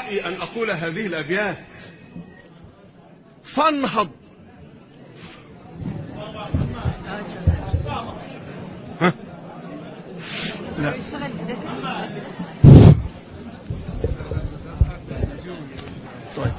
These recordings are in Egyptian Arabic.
رأيي أن أقول هذه الأبيات فانهض ها؟ لا طيب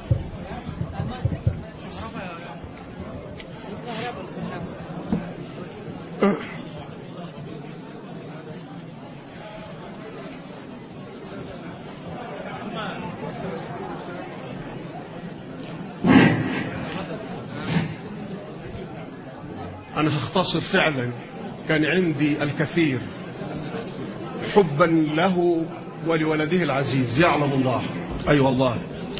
أنا هختصر فعلا كان عندي الكثير حبا له ولولده العزيز يعلم الله أي أيوة والله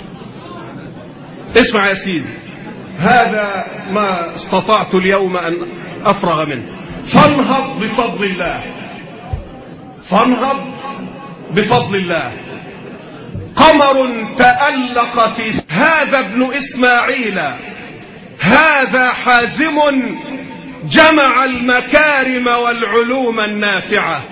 اسمع يا سيدي هذا ما استطعت اليوم أن أفرغ منه فانهض بفضل الله فانهض بفضل الله قمر تألق في هذا ابن إسماعيل هذا حازم جمع المكارم والعلوم النافعة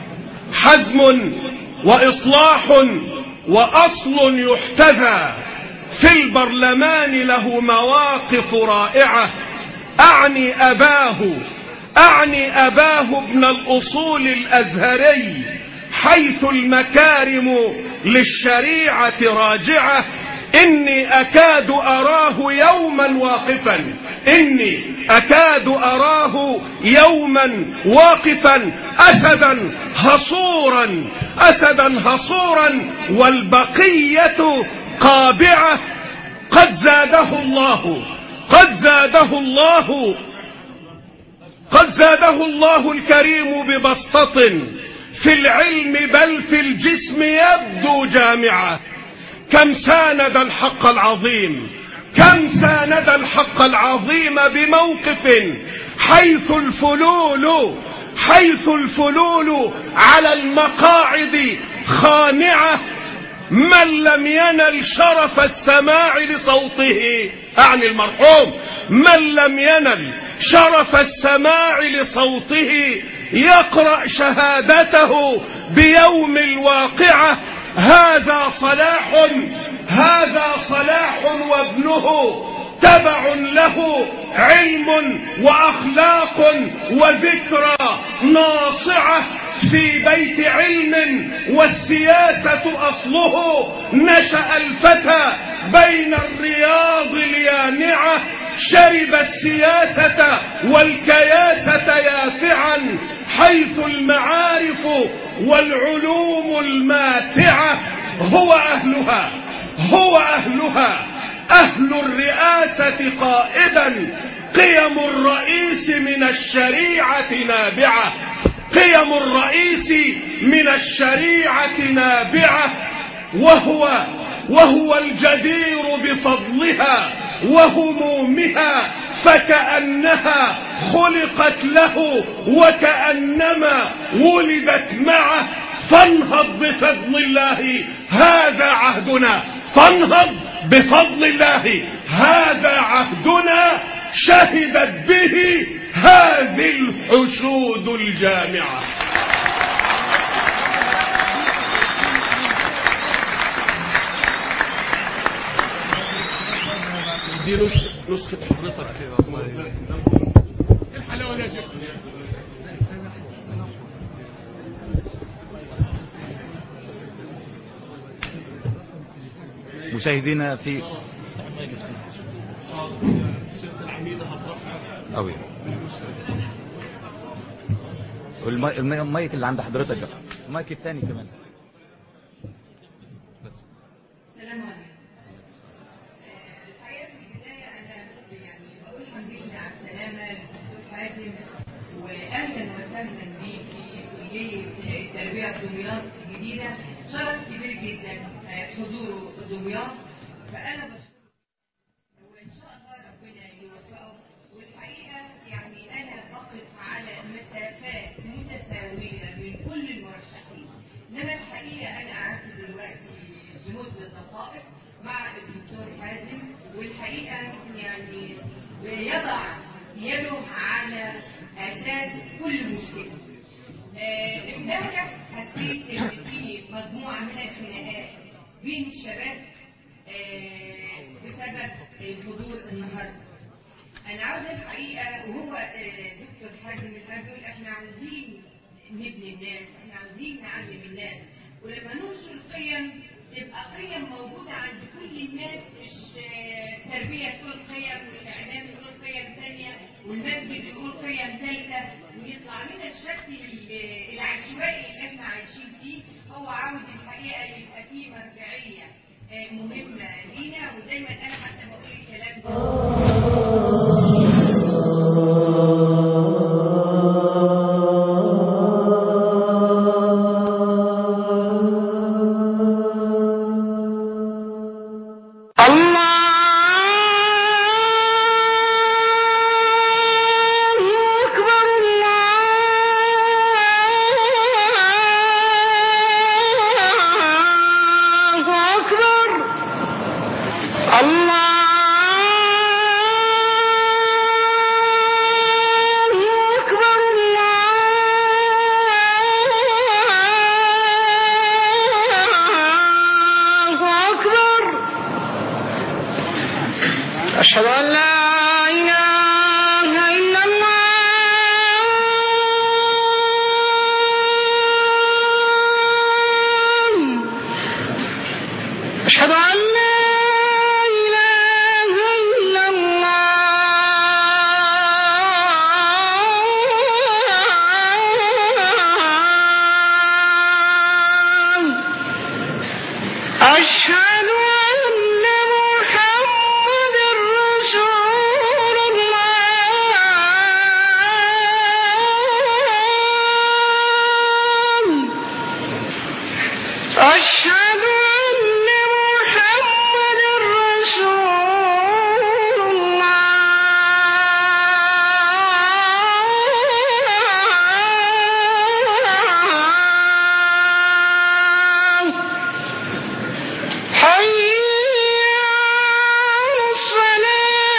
حزم وإصلاح وأصل يحتذى في البرلمان له مواقف رائعة أعني أباه أعني أباه ابن الأصول الأزهري حيث المكارم للشريعة راجعة إني أكاد أراه يوما واقفا إني أكاد أراه يوما واقفا أسدا هصورا أسدا هصورا والبقية قابعة قد زاده الله قد زاده الله قد زاده الله الكريم ببسطة في العلم بل في الجسم يبدو جامعة كم ساند الحق العظيم كم ساند الحق العظيم بموقف حيث الفلول حيث الفلول على المقاعد خانعة من لم ينل شرف السماع لصوته أعني المرحوم من لم ينل شرف السماع لصوته يقرأ شهادته بيوم الواقعة هذا صلاح هذا صلاح وابنه تبع له علم وأخلاق وذكرى ناصعة في بيت علم والسياسة أصله نشأ الفتى بين الرياض اليانعة شرب السياسة والكياسة يافعا حيث المعارف والعلوم الماتعة هو أهلها هو أهلها أهل الرئاسة قائدا قيم الرئيس من الشريعة نابعة قيم الرئيس من الشريعة نابعة وهو وهو الجدير بفضلها وهمومها فكأنها خلقت له وكأنما ولدت معه فانهض بفضل الله هذا عهدنا فانهض بفضل الله هذا عهدنا شهدت به هذه الحشود الجامعة دي نسخة حضرتك الحلاوة دي مشاهدينا في أوي والمي- المي- المايك اللي عند حضرتك ده المايك الثاني كمان السلام عليكم. آه، الحقيقة في البداية أنا يعني بقول الحمد لله على السلامة للدكتور حازم وأهلا وسهلا بيك في كلية التربية دمياط الجديدة شرف كبير جدا آه، حضوره دمياط فأنا بشكره وإن شاء الله ربنا يوفقه والحقيقة يعني أنا بقف على مسافات متساوية من كل المرشحين إنما الحقيقة أنا قعدت دلوقتي لمدة دقائق مع الدكتور حازم والحقيقة يعني يضع يده على أساس كل مشكلة آه، امبارح حسيت ان في مجموعه من الخناقات بين الشباب آه، بسبب الحضور النهارده انا عاوزه الحقيقه وهو آه، دكتور حازم الحاج بيقول احنا عاوزين نبني الناس احنا عاوزين نعلم الناس ولما ننشر قيم تبقى قيم موجوده عند كل الناس مش آه، تربيه تقول قيم والاعلام يقول قيم ثانيه والمسجد يقول قيم ثالثه ويطلع لنا الشكل ال- العشوائي اللي احنا عايشين فيه هو عاوز الحقيقه يبقى فيه مرجعيه آه، مهمه لينا ودايما انا حتى بقول الكلام ده أشهد أن لا إله إلا الله أشهد أن لا إله إلا الله أشهد أن محمد رسول الله أشهد أن محمد رسول الله حي على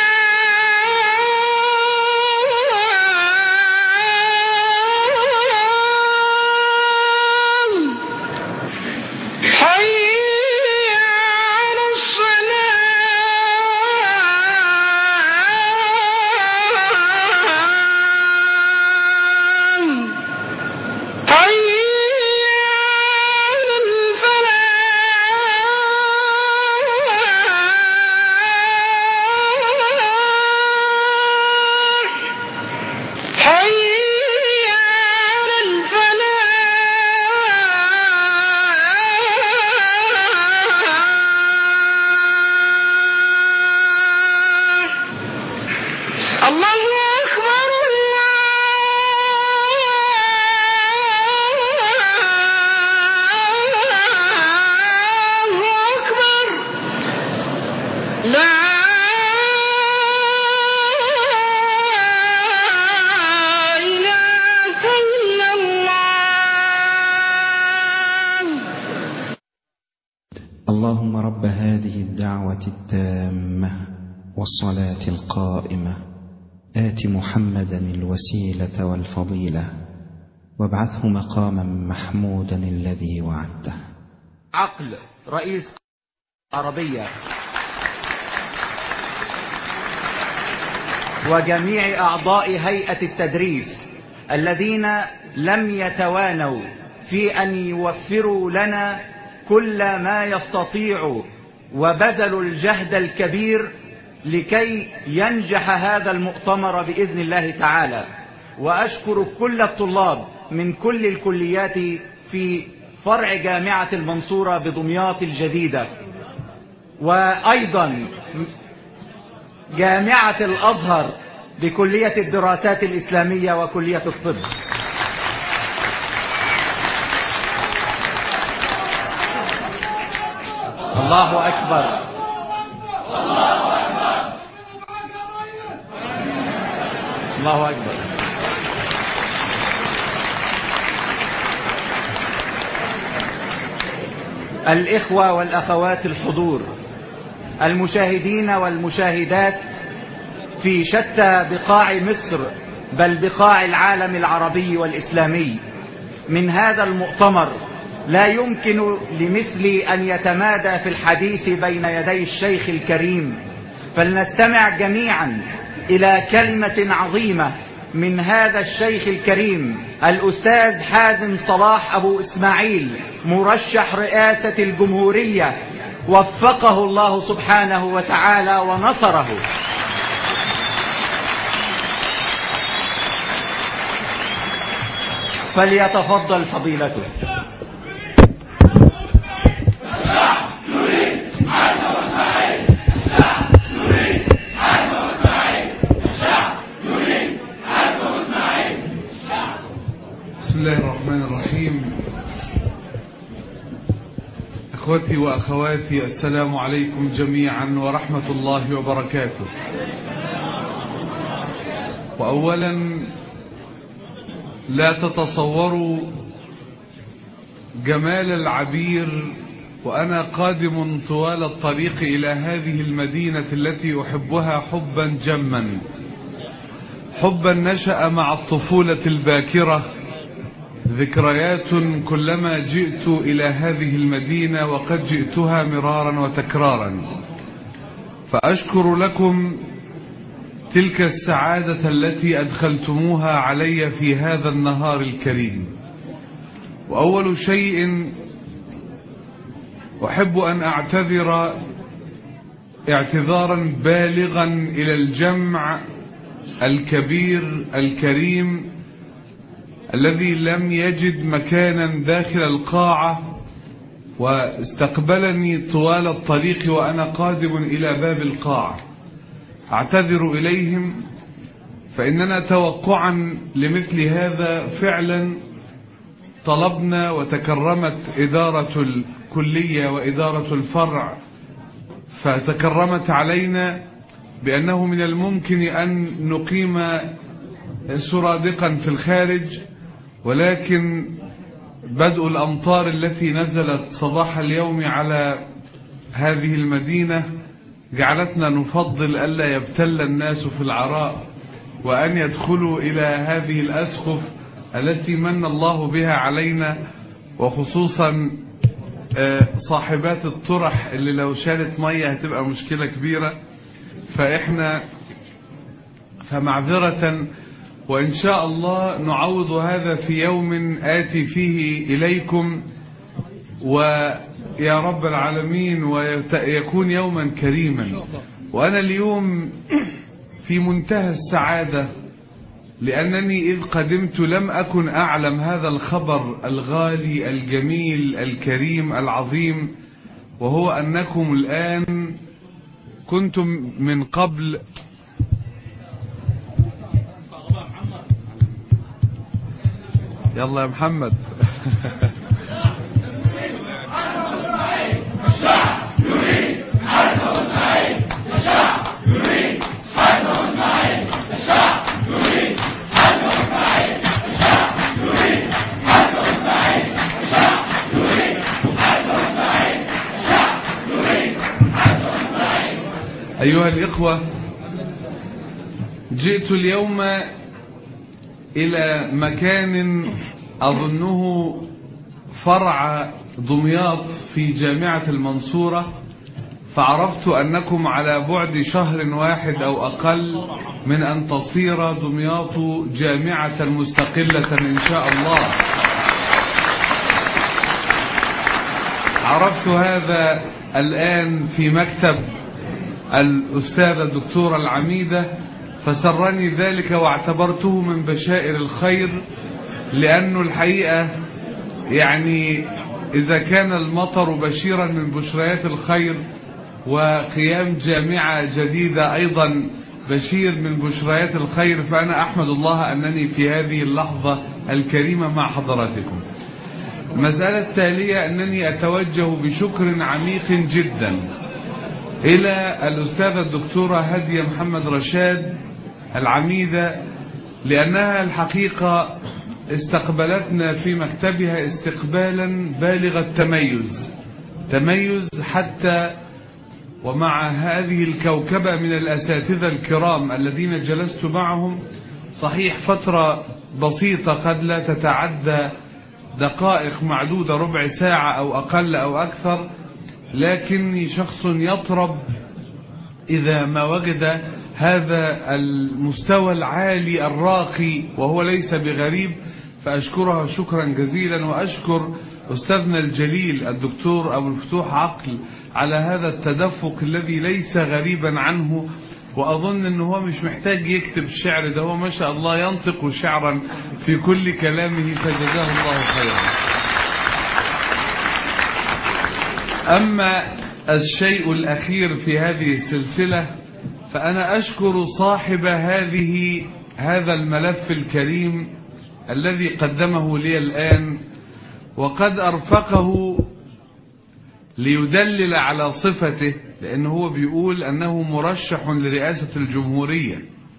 الصلاة حي على الصلاة حي على الفلاح حي على الفلاح الله أكبر الله أكبر لا إله إلا الله اللهم رب هذه الدعوة التامة والصلاة القائمة آت محمدا الوسيلة والفضيلة وابعثه مقاما محمودا الذي وعدته عقل رئيس عربية وجميع أعضاء هيئة التدريس الذين لم يتوانوا في أن يوفروا لنا كل ما يستطيعوا وبذلوا الجهد الكبير لكي ينجح هذا المؤتمر بإذن الله تعالى وأشكر كل الطلاب من كل الكليات في فرع جامعة المنصورة بدمياط الجديدة وأيضا جامعة الأزهر بكلية الدراسات الإسلامية وكلية الطب الله أكبر الله أكبر الإخوة والأخوات الحضور المشاهدين والمشاهدات في شتى بقاع مصر بل بقاع العالم العربي والإسلامي من هذا المؤتمر لا يمكن لمثلي أن يتمادى في الحديث بين يدي الشيخ الكريم فلنستمع جميعا إلى كلمة عظيمة من هذا الشيخ الكريم الأستاذ حازم صلاح أبو إسماعيل مرشح رئاسة الجمهورية وفقه الله سبحانه وتعالى ونصره فليتفضل فضيلته بسم الله الرحمن الرحيم اخوتي واخواتي السلام عليكم جميعا ورحمه الله وبركاته واولا لا تتصوروا جمال العبير وانا قادم طوال الطريق الى هذه المدينه التي احبها حبا جما حبا نشا مع الطفوله الباكره ذكريات كلما جئت إلى هذه المدينة وقد جئتها مرارا وتكرارا فأشكر لكم تلك السعادة التي أدخلتموها علي في هذا النهار الكريم وأول شيء أحب أن أعتذر اعتذارا بالغا إلى الجمع الكبير الكريم الذي لم يجد مكانا داخل القاعة واستقبلني طوال الطريق وأنا قادم إلى باب القاعة أعتذر إليهم فإننا توقعا لمثل هذا فعلا طلبنا وتكرمت إدارة الكلية وإدارة الفرع فتكرمت علينا بأنه من الممكن أن نقيم سرادقا في الخارج ولكن بدء الأمطار التي نزلت صباح اليوم على هذه المدينة جعلتنا نفضل ألا يبتل الناس في العراء وأن يدخلوا إلى هذه الأسقف التي من الله بها علينا وخصوصا صاحبات الطرح اللي لو شالت مية هتبقى مشكلة كبيرة فإحنا فمعذرة وإن شاء الله نعوض هذا في يوم آتي فيه إليكم ويا رب العالمين ويكون يوما كريما وأنا اليوم في منتهى السعادة لأنني إذ قدمت لم أكن أعلم هذا الخبر الغالي الجميل الكريم العظيم وهو أنكم الآن كنتم من قبل يلا يا محمد أيها الإخوة جئت اليوم إلى مكان أظنه فرع دمياط في جامعة المنصورة فعرفت أنكم على بعد شهر واحد أو أقل من أن تصير دمياط جامعة مستقلة إن شاء الله عرفت هذا الآن في مكتب الأستاذة الدكتورة العميدة فسرني ذلك واعتبرته من بشائر الخير لأنه الحقيقة يعني إذا كان المطر بشيرا من بشريات الخير وقيام جامعة جديدة أيضا بشير من بشريات الخير فأنا أحمد الله أنني في هذه اللحظة الكريمة مع حضراتكم المسألة التالية أنني أتوجه بشكر عميق جدا إلى الأستاذة الدكتورة هدية محمد رشاد العميدة لأنها الحقيقة استقبلتنا في مكتبها استقبالا بالغ التميز تميز حتى ومع هذه الكوكبة من الأساتذة الكرام الذين جلست معهم صحيح فترة بسيطة قد لا تتعدى دقائق معدودة ربع ساعة أو أقل أو أكثر لكني شخص يطرب إذا ما وجد هذا المستوى العالي الراقي وهو ليس بغريب فأشكرها شكرا جزيلا وأشكر أستاذنا الجليل الدكتور أبو الفتوح عقل على هذا التدفق الذي ليس غريبا عنه وأظن أنه هو مش محتاج يكتب الشعر ده هو ما شاء الله ينطق شعرا في كل كلامه فجزاه الله خيرا أما الشيء الأخير في هذه السلسلة فأنا أشكر صاحب هذه هذا الملف الكريم الذي قدمه لي الآن وقد أرفقه ليدلل على صفته لأنه هو بيقول أنه مرشح لرئاسة الجمهورية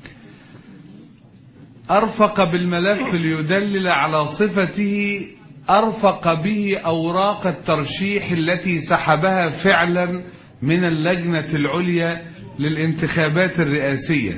أرفق بالملف ليدلل على صفته أرفق به أوراق الترشيح التي سحبها فعلا من اللجنة العليا للانتخابات الرئاسية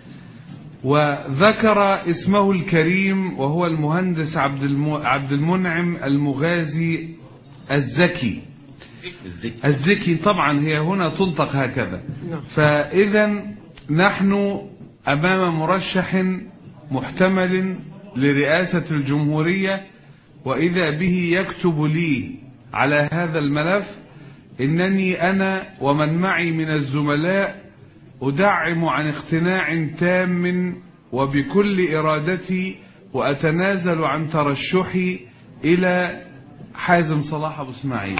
وذكر اسمه الكريم وهو المهندس عبد الم- عبد المنعم المغازي الزكي الزكي طبعا هي هنا تنطق هكذا فإذا نحن أمام مرشح محتمل لرئاسة الجمهورية وإذا به يكتب لي على هذا الملف إنني أنا ومن معي من الزملاء أدعم عن اقتناع تام وبكل إرادتي وأتنازل عن ترشحي إلى حازم صلاح أبو اسماعيل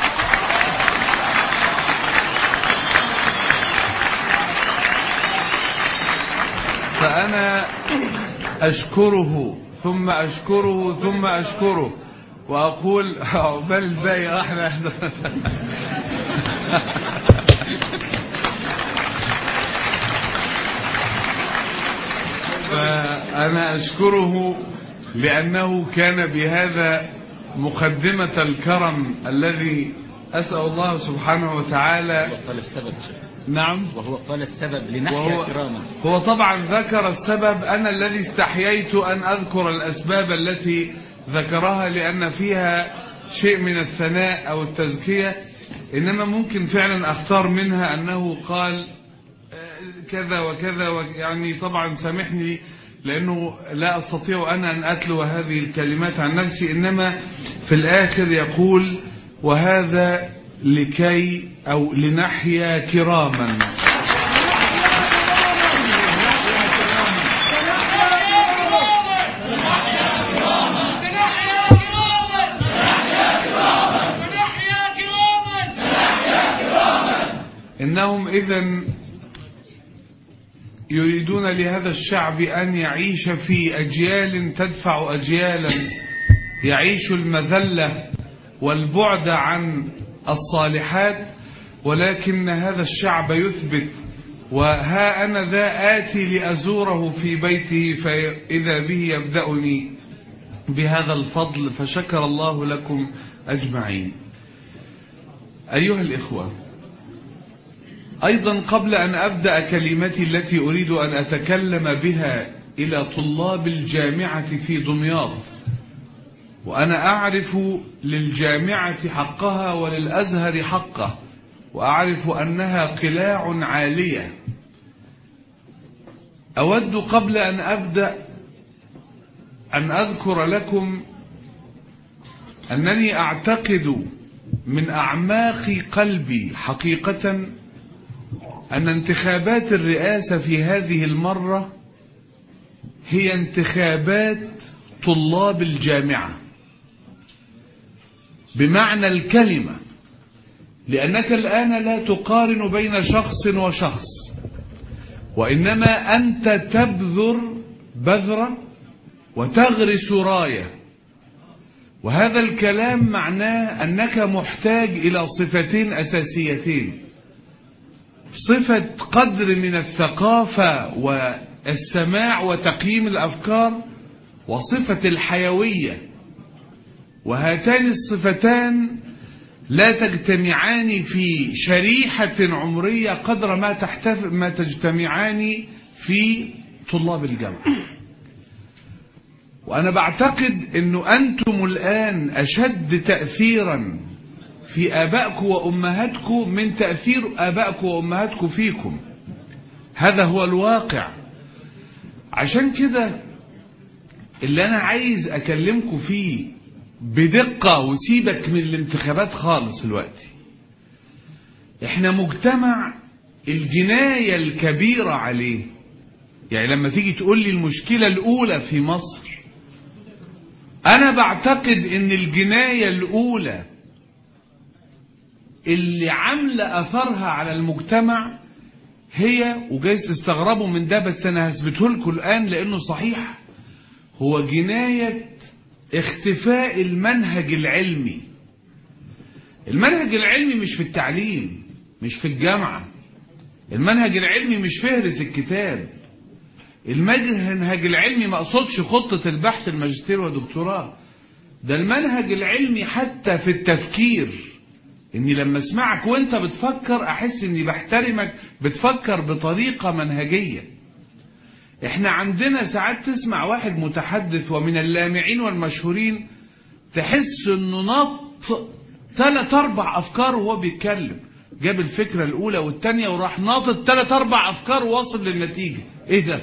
فأنا أشكره ثم أشكره ثم أشكره وأقول عقبال الباقي احنا فأنا أشكره لأنه كان بهذا مقدمة الكرم الذي أسأل الله سبحانه وتعالى قال السبب نعم وهو قال السبب لنحيا وهو كراما هو طبعا ذكر السبب أنا الذي استحييت أن أذكر الأسباب التي ذكرها لأن فيها شيء من الثناء أو التزكية إنما ممكن فعلا أختار منها أنه قال آه، كذا وكذا و- يعني طبعا سامحني لأنه لا أستطيع أنا أن أتلو هذه الكلمات عن نفسي إنما في الآخر يقول وهذا لكي أو لنحيا كراما إنهم إذا يريدون لهذا الشعب أن يعيش في أجيال تدفع أجيالا يعيش المذلة والبعد عن الصالحات ولكن هذا الشعب يثبت وها أنا ذا آتي لأزوره في بيته فإذا به يبدأني بهذا الفضل فشكر الله لكم أجمعين أيها الإخوة أيضا قبل أن أبدأ كلمتي التي أريد أن أتكلم بها إلى طلاب الجامعة في دمياط وأنا أعرف للجامعة حقها وللأزهر حقه وأعرف أنها قلاع عالية أود قبل أن أبدأ أن أذكر لكم أنني أعتقد من أعماق قلبي حقيقة أن انتخابات الرئاسة في هذه المرة هي انتخابات طلاب الجامعة بمعنى الكلمة لأنك الآن لا تقارن بين شخص وشخص وإنما أنت تبذر بذرة وتغرس راية وهذا الكلام معناه أنك محتاج إلى صفتين أساسيتين صفة قدر من الثقافة والسماع وتقييم الأفكار وصفة الحيوية وهاتان الصفتان لا تجتمعان في شريحة عمرية قدر ما تحتف ما تجتمعان في طلاب الجامعة وأنا بعتقد أنه أنتم الآن أشد تأثيرا في آبائكم وأمهاتكم من تأثير آبائكم وأمهاتكم فيكم هذا هو الواقع عشان كده اللي أنا عايز أكلمكم فيه بدقة وسيبك من الانتخابات خالص الوقت احنا مجتمع الجناية الكبيرة عليه يعني لما تيجي تقول لي المشكلة الأولى في مصر أنا بعتقد إن الجناية الأولى اللي عاملة أثرها على المجتمع هي وجايز تستغربوا من ده بس أنا هثبته لكم الآن لأنه صحيح هو جناية اختفاء المنهج العلمي المنهج العلمي مش في التعليم مش في الجامعة المنهج العلمي مش فهرس الكتاب المنهج العلمي ما اقصدش خطة البحث الماجستير والدكتوراه ده المنهج العلمي حتى في التفكير اني لما اسمعك وانت بتفكر احس اني بحترمك بتفكر بطريقة منهجية احنا عندنا ساعات تسمع واحد متحدث ومن اللامعين والمشهورين تحس انه نط ثلاث اربع افكار وهو بيتكلم جاب الفكرة الاولى والثانية وراح ناطط ثلاث اربع افكار وواصل للنتيجة ايه ده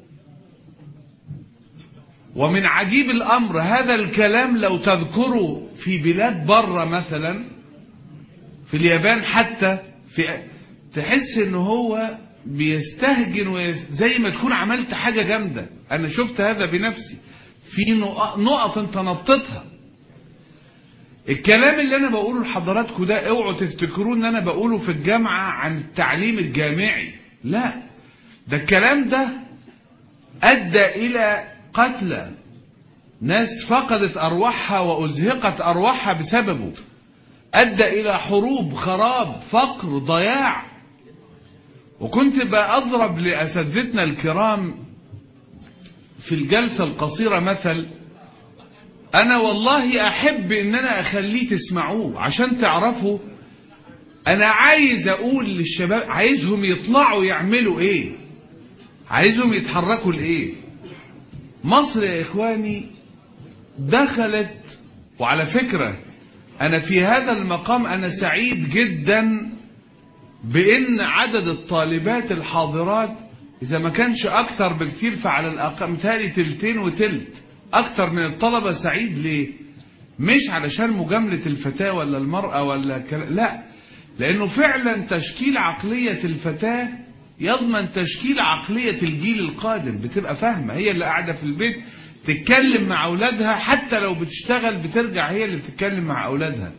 ومن عجيب الامر هذا الكلام لو تذكره في بلاد بره مثلا في اليابان حتى في تحس ان هو بيستهجن ويس زي ما تكون عملت حاجة جامدة انا شفت هذا بنفسي في نقط انت نطتها الكلام اللي انا بقوله لحضراتكم ده اوعوا تفتكروا ان انا بقوله في الجامعة عن التعليم الجامعي لا ده الكلام ده ادى الى قتلى ناس فقدت ارواحها وازهقت ارواحها بسببه ادى الى حروب خراب فقر ضياع وكنت بأضرب لأساتذتنا الكرام في الجلسة القصيرة مثل أنا والله أحب إن أنا أخليه تسمعوه عشان تعرفوا أنا عايز أقول للشباب عايزهم يطلعوا يعملوا إيه عايزهم يتحركوا لإيه مصر يا إخواني دخلت وعلى فكرة أنا في هذا المقام أنا سعيد جدا بأن عدد الطالبات الحاضرات إذا ما كانش أكتر بكتير فعلى الأقل متهيألي تلتين وتلت أكتر من الطلبة سعيد ليه؟ مش علشان مجاملة الفتاة ولا المرأة ولا كلا لا لأنه فعلا تشكيل عقلية الفتاة يضمن تشكيل عقلية الجيل القادم بتبقى فاهمة هي اللي قاعدة في البيت تتكلم مع أولادها حتى لو بتشتغل بترجع هي اللي بتتكلم مع أولادها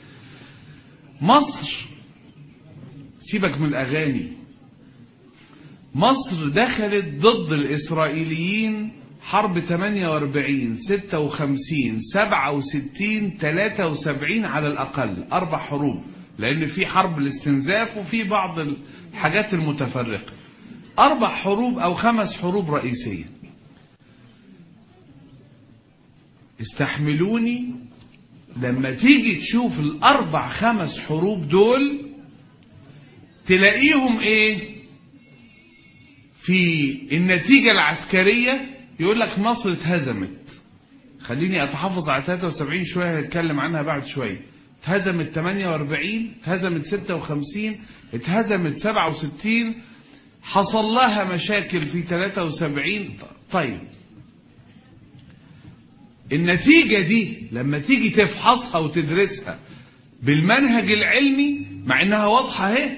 مصر سيبك من الأغاني مصر دخلت ضد الإسرائيليين حرب 48 56 67 73 على الأقل أربع حروب لأن في حرب الاستنزاف وفي بعض الحاجات المتفرقة أربع حروب أو خمس حروب رئيسية استحملوني لما تيجي تشوف الأربع خمس حروب دول تلاقيهم ايه في النتيجة العسكرية يقول لك مصر اتهزمت خليني اتحفظ على 73 شوية هتكلم عنها بعد شوية اتهزمت 48 اتهزمت 56 اتهزمت 67 حصل لها مشاكل في 73 طيب النتيجة دي لما تيجي تفحصها وتدرسها بالمنهج العلمي مع انها واضحة اهي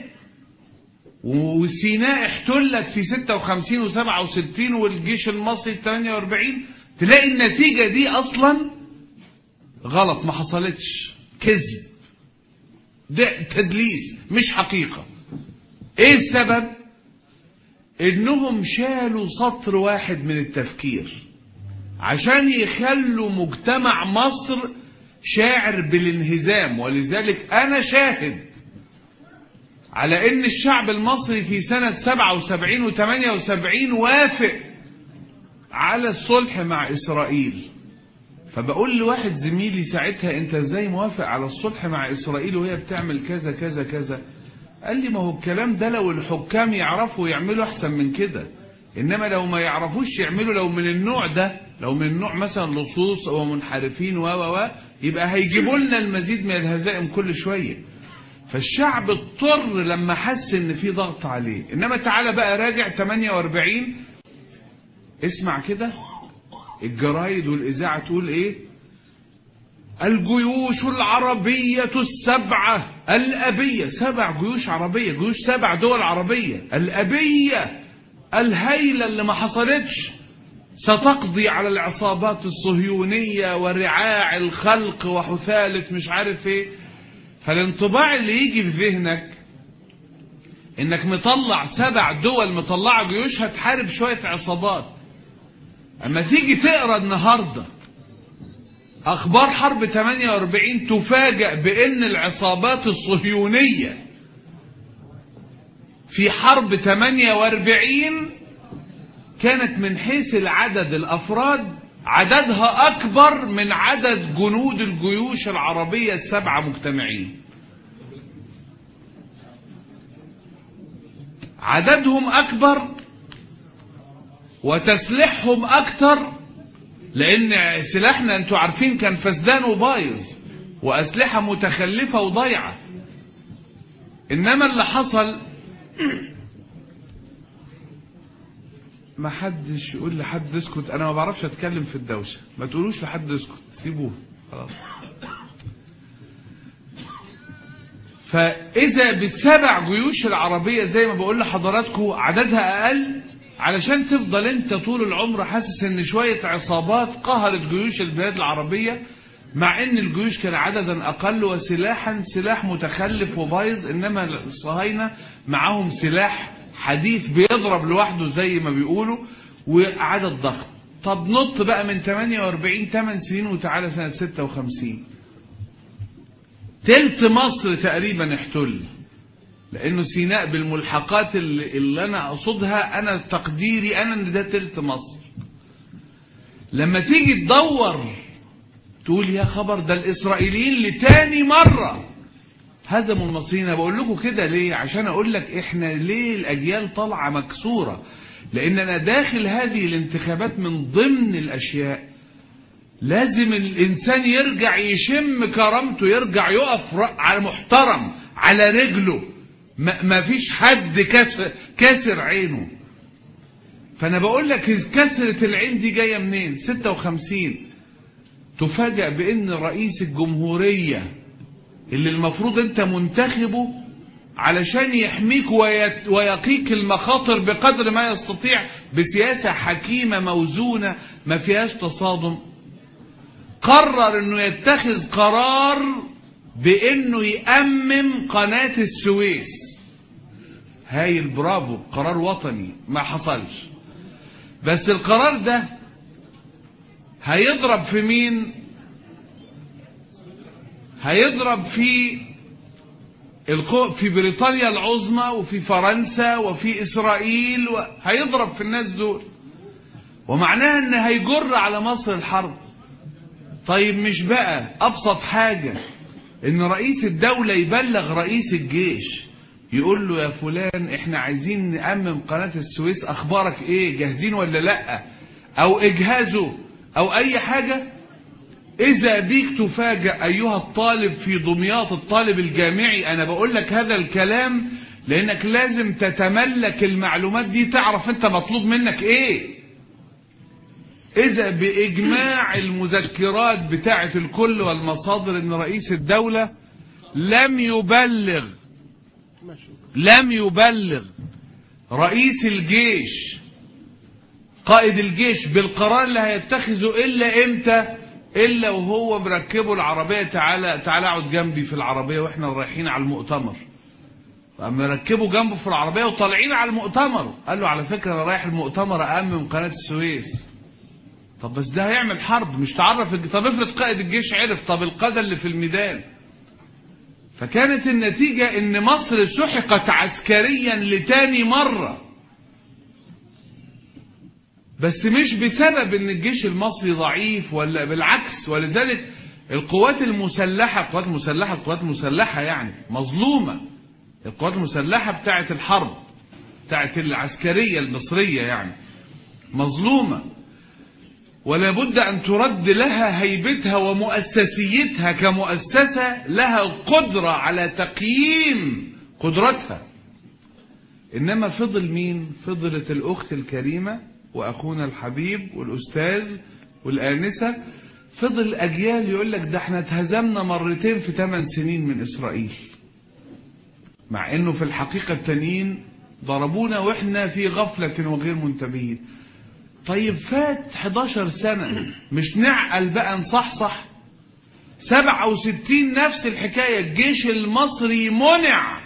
وسيناء احتلت في 56 و67 والجيش المصري 48 تلاقي النتيجة دي اصلا غلط ما حصلتش كذب ده تدليس مش حقيقة ايه السبب انهم شالوا سطر واحد من التفكير عشان يخلوا مجتمع مصر شاعر بالانهزام ولذلك انا شاهد على ان الشعب المصري في سنة 77 و 78 وافق على الصلح مع اسرائيل فبقول لواحد زميلي ساعتها انت ازاي موافق على الصلح مع اسرائيل وهي بتعمل كذا كذا كذا قال لي ما هو الكلام ده لو الحكام يعرفوا يعملوا احسن من كده انما لو ما يعرفوش يعملوا لو من النوع ده لو من النوع مثلا لصوص او منحرفين و و و يبقى هيجيبوا لنا المزيد من الهزائم كل شويه فالشعب اضطر لما حس ان في ضغط عليه انما تعالى بقى راجع 48 اسمع كده الجرايد والاذاعه تقول ايه الجيوش العربية السبعة الأبية سبع جيوش عربية جيوش سبع دول عربية الأبية الهيلة اللي ما حصلتش ستقضي على العصابات الصهيونية ورعاع الخلق وحثالة مش عارف ايه فالانطباع اللي يجي في ذهنك انك مطلع سبع دول مطلعة جيوش هتحارب شوية عصابات اما تيجي تقرا النهارده اخبار حرب 48 تفاجأ بان العصابات الصهيونية في حرب 48 كانت من حيث العدد الافراد عددها اكبر من عدد جنود الجيوش العربية السبعة مجتمعين عددهم اكبر وتسليحهم اكتر لان سلاحنا انتوا عارفين كان فسدان وبايظ واسلحه متخلفه وضايعه انما اللي حصل ما حدش يقول لحد اسكت انا ما بعرفش اتكلم في الدوشه ما تقولوش لحد اسكت سيبوه خلاص فاذا بالسبع جيوش العربيه زي ما بقول لحضراتكم عددها اقل علشان تفضل انت طول العمر حاسس ان شوية عصابات قهرت جيوش البلاد العربية مع ان الجيوش كان عددا اقل وسلاحا سلاح متخلف وبايظ انما الصهاينة معاهم سلاح حديث بيضرب لوحده زي ما بيقولوا وعدد ضخم طب نط بقى من 48 8 سنين وتعالى سنة 56 تلت مصر تقريبا احتل لانه سيناء بالملحقات اللي, اللي انا اقصدها انا تقديري انا ان ده تلت مصر لما تيجي تدور تقول يا خبر ده الاسرائيليين لتاني مرة هزموا المصريين بقول لكم كده ليه عشان اقول لك احنا ليه الاجيال طالعة مكسورة لان انا داخل هذه الانتخابات من ضمن الاشياء لازم الانسان يرجع يشم كرامته يرجع يقف على محترم على رجله ما فيش حد كسر, كسر عينه فانا بقول لك كسرة العين دي جاية منين 56 تفاجأ بان رئيس الجمهورية اللي المفروض انت منتخبه علشان يحميك ويقيك المخاطر بقدر ما يستطيع بسياسة حكيمة موزونة ما فيهاش تصادم قرر انه يتخذ قرار بانه يأمم قناة السويس هايل برافو قرار وطني ما حصلش بس القرار ده هيضرب في مين هيضرب في القو... في بريطانيا العظمى وفي فرنسا وفي اسرائيل و... هيضرب في الناس دول ومعناها ان هيجر على مصر الحرب طيب مش بقى ابسط حاجة ان رئيس الدولة يبلغ رئيس الجيش يقول له يا فلان احنا عايزين نأمم قناة السويس اخبارك ايه جاهزين ولا لا او اجهزوا او اي حاجة اذا بيك تفاجأ ايها الطالب في دمياط الطالب الجامعي انا بقول لك هذا الكلام لانك لازم تتملك المعلومات دي تعرف انت مطلوب منك ايه اذا باجماع المذكرات بتاعه الكل والمصادر ان رئيس الدولة لم يبلغ لم يبلغ رئيس الجيش قائد الجيش بالقرار اللي هيتخذه الا امتى الا وهو مركبه العربية تعالى تعالى اقعد جنبي في العربية واحنا رايحين على المؤتمر مركبه جنبه في العربية وطالعين على المؤتمر قال له على فكرة انا رايح المؤتمر أأمم قناة السويس طب بس ده هيعمل حرب مش تعرف طب افرض قائد الجيش عرف طب القادة اللي في الميدان فكانت النتيجة ان مصر سحقت عسكريا لتاني مرة بس مش بسبب ان الجيش المصري ضعيف ولا بالعكس ولذلك القوات المسلحة القوات المسلحة القوات المسلحة يعني مظلومة القوات المسلحة بتاعت الحرب بتاعت العسكرية المصرية يعني مظلومة ولا بد أن ترد لها هيبتها ومؤسسيتها كمؤسسة لها قدرة على تقييم قدرتها إنما فضل مين فضلت الأخت الكريمة وأخونا الحبيب والأستاذ والآنسة فضل أجيال يقول لك ده احنا اتهزمنا مرتين في 8 سنين من إسرائيل مع انه في الحقيقة التانيين ضربونا واحنا في غفلة وغير منتبهين طيب فات 11 سنة مش نعقل بقى نصحصح 67 نفس الحكاية الجيش المصري منع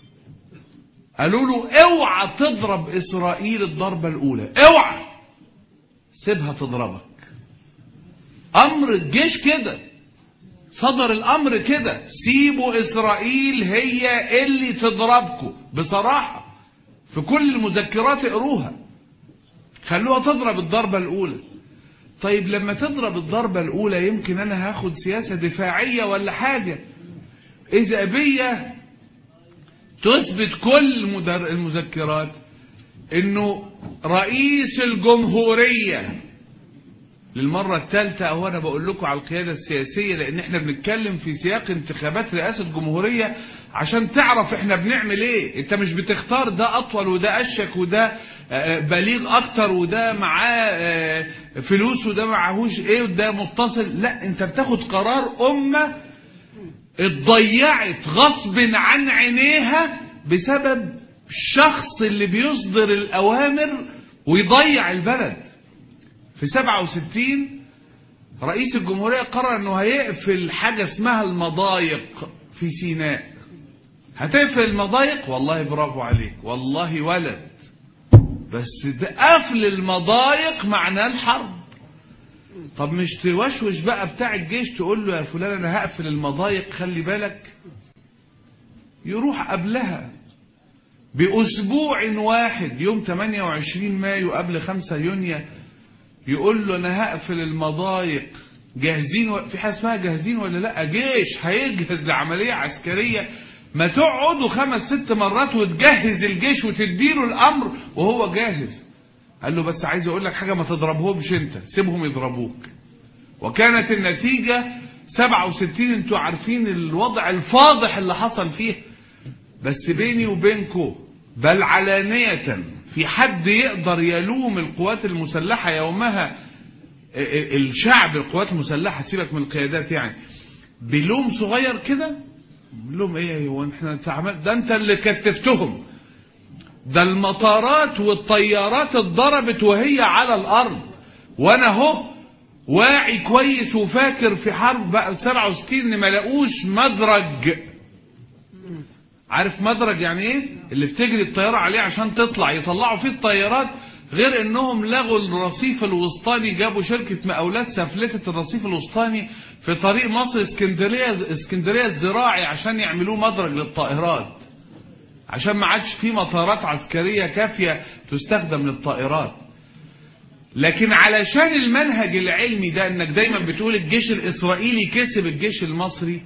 قالوا له اوعى تضرب اسرائيل الضربة الاولى اوعى سيبها تضربك امر الجيش كده صدر الامر كده سيبوا اسرائيل هي اللي تضربكم بصراحة في كل المذكرات اقروها خلوها تضرب الضربة الاولى طيب لما تضرب الضربة الاولى يمكن انا هاخد سياسة دفاعية ولا حاجة اذا بيا تثبت كل المدر- المذكرات انه رئيس الجمهورية للمرة الثالثة اهو انا بقول لكم على القيادة السياسية لان احنا بنتكلم في سياق انتخابات رئاسة جمهورية عشان تعرف احنا بنعمل ايه انت مش بتختار ده اطول وده اشك وده آه، بليغ اكتر وده معاه آه، فلوس وده معهوش ايه وده متصل لا انت بتاخد قرار امة اتضيعت غصب عن عينيها بسبب الشخص اللي بيصدر الاوامر ويضيع البلد في 67 رئيس الجمهورية قرر انه هيقفل حاجة اسمها المضايق في سيناء هتقفل المضايق والله برافو عليك والله ولد بس ده قفل المضايق معناه الحرب طب مش توشوش بقى بتاع الجيش تقول له يا فلان انا هقفل المضايق خلي بالك يروح قبلها بأسبوع واحد يوم 28 مايو قبل 5 يونيو يقول له انا هقفل المضايق جاهزين و... في حاجه اسمها جاهزين ولا لا جيش هيجهز لعمليه عسكريه ما تقعدوا خمس ست مرات وتجهز الجيش وتديله الامر وهو جاهز قال له بس عايز اقول لك حاجه ما تضربهمش انت سيبهم يضربوك وكانت النتيجه 67 انتوا عارفين الوضع الفاضح اللي حصل فيه بس بيني وبينكم بل علانية في حد يقدر يلوم القوات المسلحة يومها الشعب القوات المسلحة سيبك من القيادات يعني بلوم صغير كده لوم ايه هو احنا تعمل ده انت اللي كتفتهم ده المطارات والطيارات اتضربت وهي على الارض وانا اهو واعي كويس وفاكر في حرب بقى 67 ان ما لاقوش مدرج عارف مدرج يعني ايه اللي بتجري الطيارة عليه عشان تطلع يطلعوا فيه الطيارات غير انهم لغوا الرصيف الوسطاني جابوا شركة مقاولات سفلتة الرصيف الوسطاني في طريق مصر اسكندرية اسكندرية الزراعي عشان يعملوه مدرج للطائرات عشان ما عادش فيه مطارات عسكرية كافية تستخدم للطائرات لكن علشان المنهج العلمي ده انك دايما بتقول الجيش الاسرائيلي كسب الجيش المصري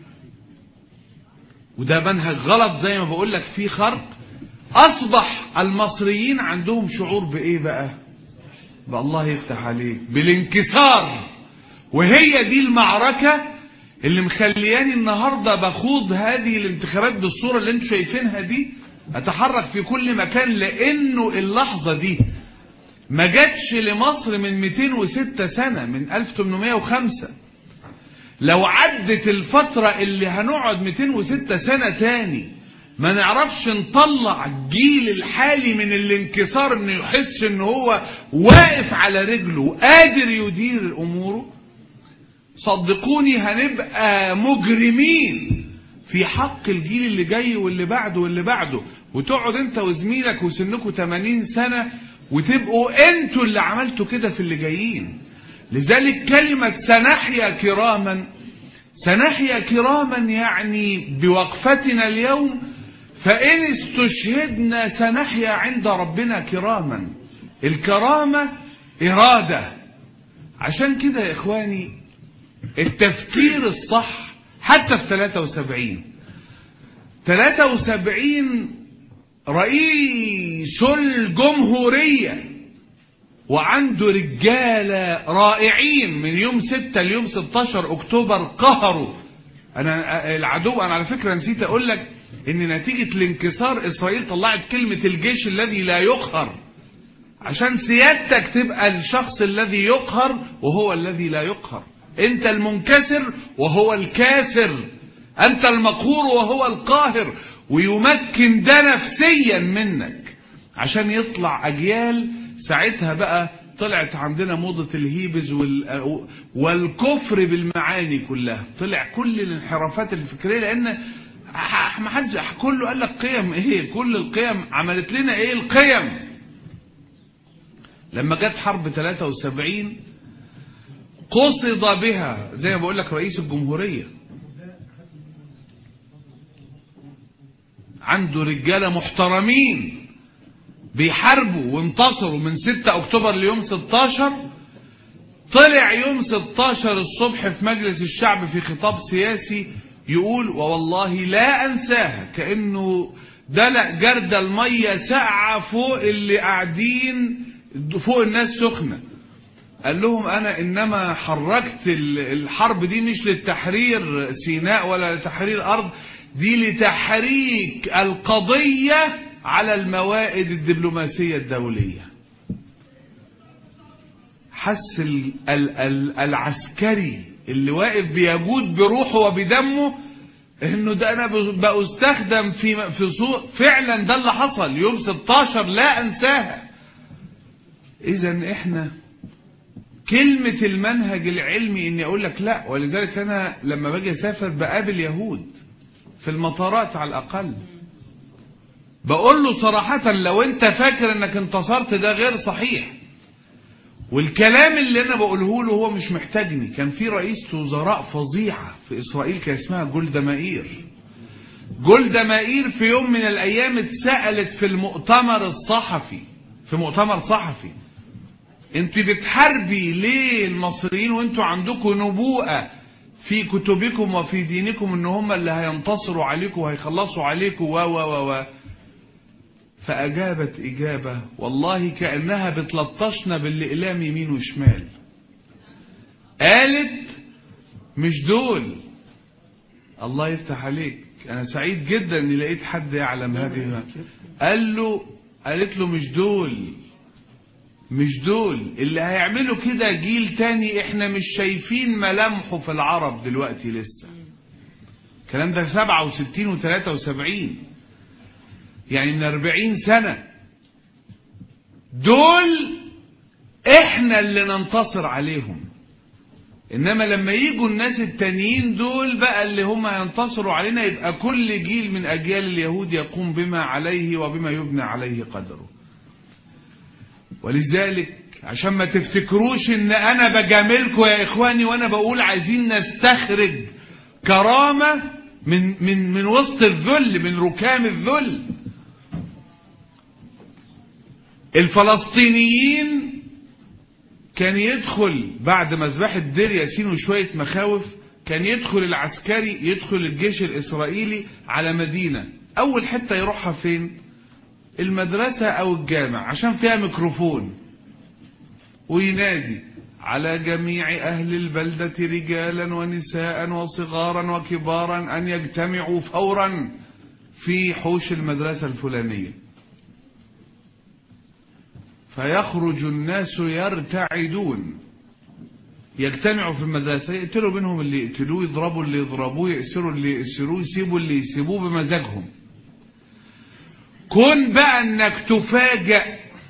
وده منهج غلط زي ما بقول لك فيه خرق اصبح المصريين عندهم شعور بايه بقى بقى الله يفتح عليك بالانكسار وهي دي المعركة اللي مخلياني النهاردة بخوض هذه الانتخابات بالصورة اللي انتم شايفينها دي اتحرك في كل مكان لانه اللحظة دي ما جاتش لمصر من 206 سنة من 1805 لو عدت الفترة اللي هنقعد 206 سنة تاني ما نعرفش نطلع الجيل الحالي من الانكسار انه يحس ان هو واقف على رجله وقادر يدير اموره صدقوني هنبقى مجرمين في حق الجيل اللي جاي واللي بعده واللي بعده وتقعد انت وزميلك وسنكم 80 سنة وتبقوا انتوا اللي عملتوا كده في اللي جايين لذلك كلمة سنحيا كراما سنحيا كراما يعني بوقفتنا اليوم فإن استشهدنا سنحيا عند ربنا كراما الكرامة إرادة عشان كده يا إخواني التفكير الصح حتى في 73 73 رئيس الجمهورية وعنده رجالة رائعين من يوم 6 ليوم 16 اكتوبر قهروا انا العدو انا على فكرة نسيت اقول لك ان نتيجة الانكسار اسرائيل طلعت كلمة الجيش الذي لا يقهر عشان سيادتك تبقى الشخص الذي يقهر وهو الذي لا يقهر انت المنكسر وهو الكاسر انت المقهور وهو القاهر ويمكن ده نفسيا منك عشان يطلع اجيال ساعتها بقى طلعت عندنا موضة الهيبز وال... والكفر بالمعاني كلها طلع كل الانحرافات الفكرية لان ح- ما حدش كله قال لك قيم ايه كل القيم عملت لنا ايه القيم لما جت حرب 73 قصد بها زي ما بقول لك رئيس الجمهورية عنده رجالة محترمين بيحاربوا وانتصروا من 6 اكتوبر ليوم 16 طلع يوم 16 الصبح في مجلس الشعب في خطاب سياسي يقول ووالله لا انساها كانه دلق جرد الميه ساقعه فوق اللي قاعدين فوق الناس سخنه قال لهم انا انما حركت ال- الحرب دي مش للتحرير سيناء ولا لتحرير ارض دي لتحريك القضيه على الموائد الدبلوماسيه الدوليه حس ال ال ال العسكري اللي واقف بيجود بروحه وبدمه انه ده انا ب- بستخدم في في سوق فعلا ده اللي حصل يوم 16 لا انساها اذا احنا كلمة المنهج العلمي اني اقول لك لا ولذلك انا لما باجي اسافر بقابل يهود في المطارات على الاقل بقول له صراحة لو انت فاكر انك انتصرت ده غير صحيح والكلام اللي انا بقوله له هو مش محتاجني كان في رئيسة وزراء فظيعة في اسرائيل كان اسمها جولدا مائير جولدا مائير في يوم من الايام اتسألت في المؤتمر الصحفي في مؤتمر صحفي انت بتحاربي ليه المصريين وانتوا عندكم نبوءة في كتبكم وفي دينكم ان هم اللي هينتصروا عليكم وهيخلصوا عليكم و و و و فأجابت إجابة والله كأنها بتلطشنا بالإقلام يمين وشمال قالت مش دول الله يفتح عليك أنا سعيد جدا إني لقيت حد يعلم هذه قال له قالت له مش دول مش دول اللي هيعملوا كده جيل تاني احنا مش شايفين ملامحه في العرب دلوقتي لسه الكلام ده 67 و73 يعني من 40 سنة دول احنا اللي ننتصر عليهم انما لما يجوا الناس التانيين دول بقى اللي هم ينتصروا علينا يبقى كل جيل من اجيال اليهود يقوم بما عليه وبما يبنى عليه قدره ولذلك عشان ما تفتكروش ان انا بجاملكم يا اخواني وانا بقول عايزين نستخرج كرامة من من من وسط الذل من ركام الذل الفلسطينيين كان يدخل بعد مذبحة دير ياسين وشوية مخاوف كان يدخل العسكري يدخل الجيش الإسرائيلي على مدينة أول حتة يروحها فين المدرسة أو الجامع عشان فيها ميكروفون وينادي على جميع أهل البلدة رجالا ونساء وصغارا وكبارا أن يجتمعوا فورا في حوش المدرسة الفلانية فيخرج الناس يرتعدون يجتمعوا في المدرسة يقتلوا منهم اللي يقتلوه يضربوا اللي يضربوه يأسروا اللي يأسروه يسيبوا اللي يسيبوه بمزاجهم كن بقى انك تفاجأ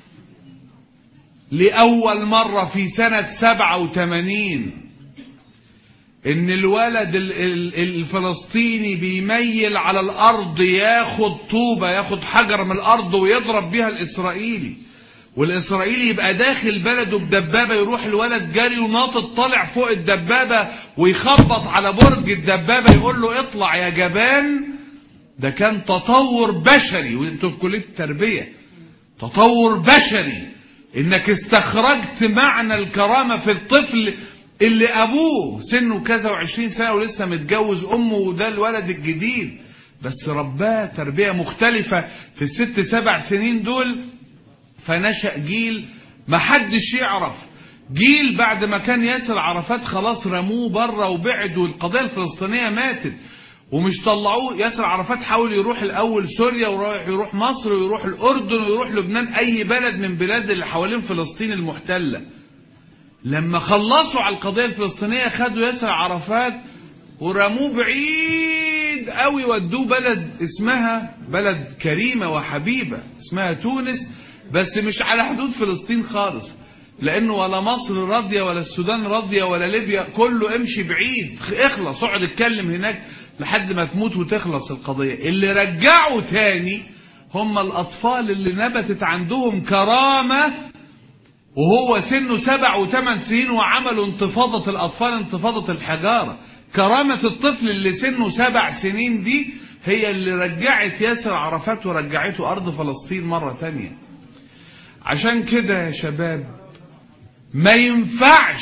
لأول مرة في سنة سبعة وثمانين ان الولد ال- ال- الفلسطيني بيميل على الارض ياخد طوبة ياخد حجر من الارض ويضرب بيها الاسرائيلي والاسرائيلي يبقى داخل بلده بدبابة يروح الولد جري وناطط طالع فوق الدبابة ويخبط على برج الدبابة يقول له اطلع يا جبان ده كان تطور بشري وانتوا في كلية التربية تطور بشري انك استخرجت معنى الكرامة في الطفل اللي ابوه سنه كذا وعشرين سنة ولسه متجوز امه وده الولد الجديد بس رباه تربية مختلفة في الست سبع سنين دول فنشأ جيل ما حدش يعرف جيل بعد ما كان ياسر عرفات خلاص رموه بره وبعد والقضيه الفلسطينيه ماتت ومش طلعوه ياسر عرفات حاول يروح الاول سوريا ويروح يروح مصر ويروح الاردن ويروح لبنان اي بلد من بلاد اللي حوالين فلسطين المحتله لما خلصوا على القضيه الفلسطينيه خدوا ياسر عرفات ورموه بعيد قوي ودوه بلد اسمها بلد كريمه وحبيبه اسمها تونس بس مش على حدود فلسطين خالص لانه ولا مصر راضيه ولا السودان راضيه ولا ليبيا كله امشي بعيد اخلص اقعد اتكلم هناك لحد ما تموت وتخلص القضيه اللي رجعوا تاني هم الاطفال اللي نبتت عندهم كرامه وهو سنه سبع وثمان سنين وعملوا انتفاضة الأطفال انتفاضة الحجارة كرامة الطفل اللي سنه سبع سنين دي هي اللي رجعت ياسر عرفات ورجعته أرض فلسطين مرة تانية عشان كده يا شباب ما ينفعش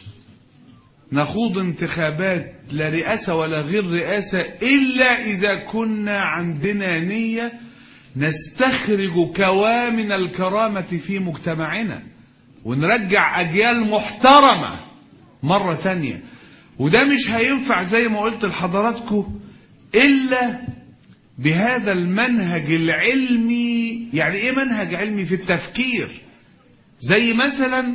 نخوض انتخابات لا رئاسة ولا غير رئاسة إلا إذا كنا عندنا نية نستخرج كوامن الكرامة في مجتمعنا ونرجع أجيال محترمة مرة تانية وده مش هينفع زي ما قلت لحضراتكم إلا بهذا المنهج العلمي يعني إيه منهج علمي في التفكير زي مثلا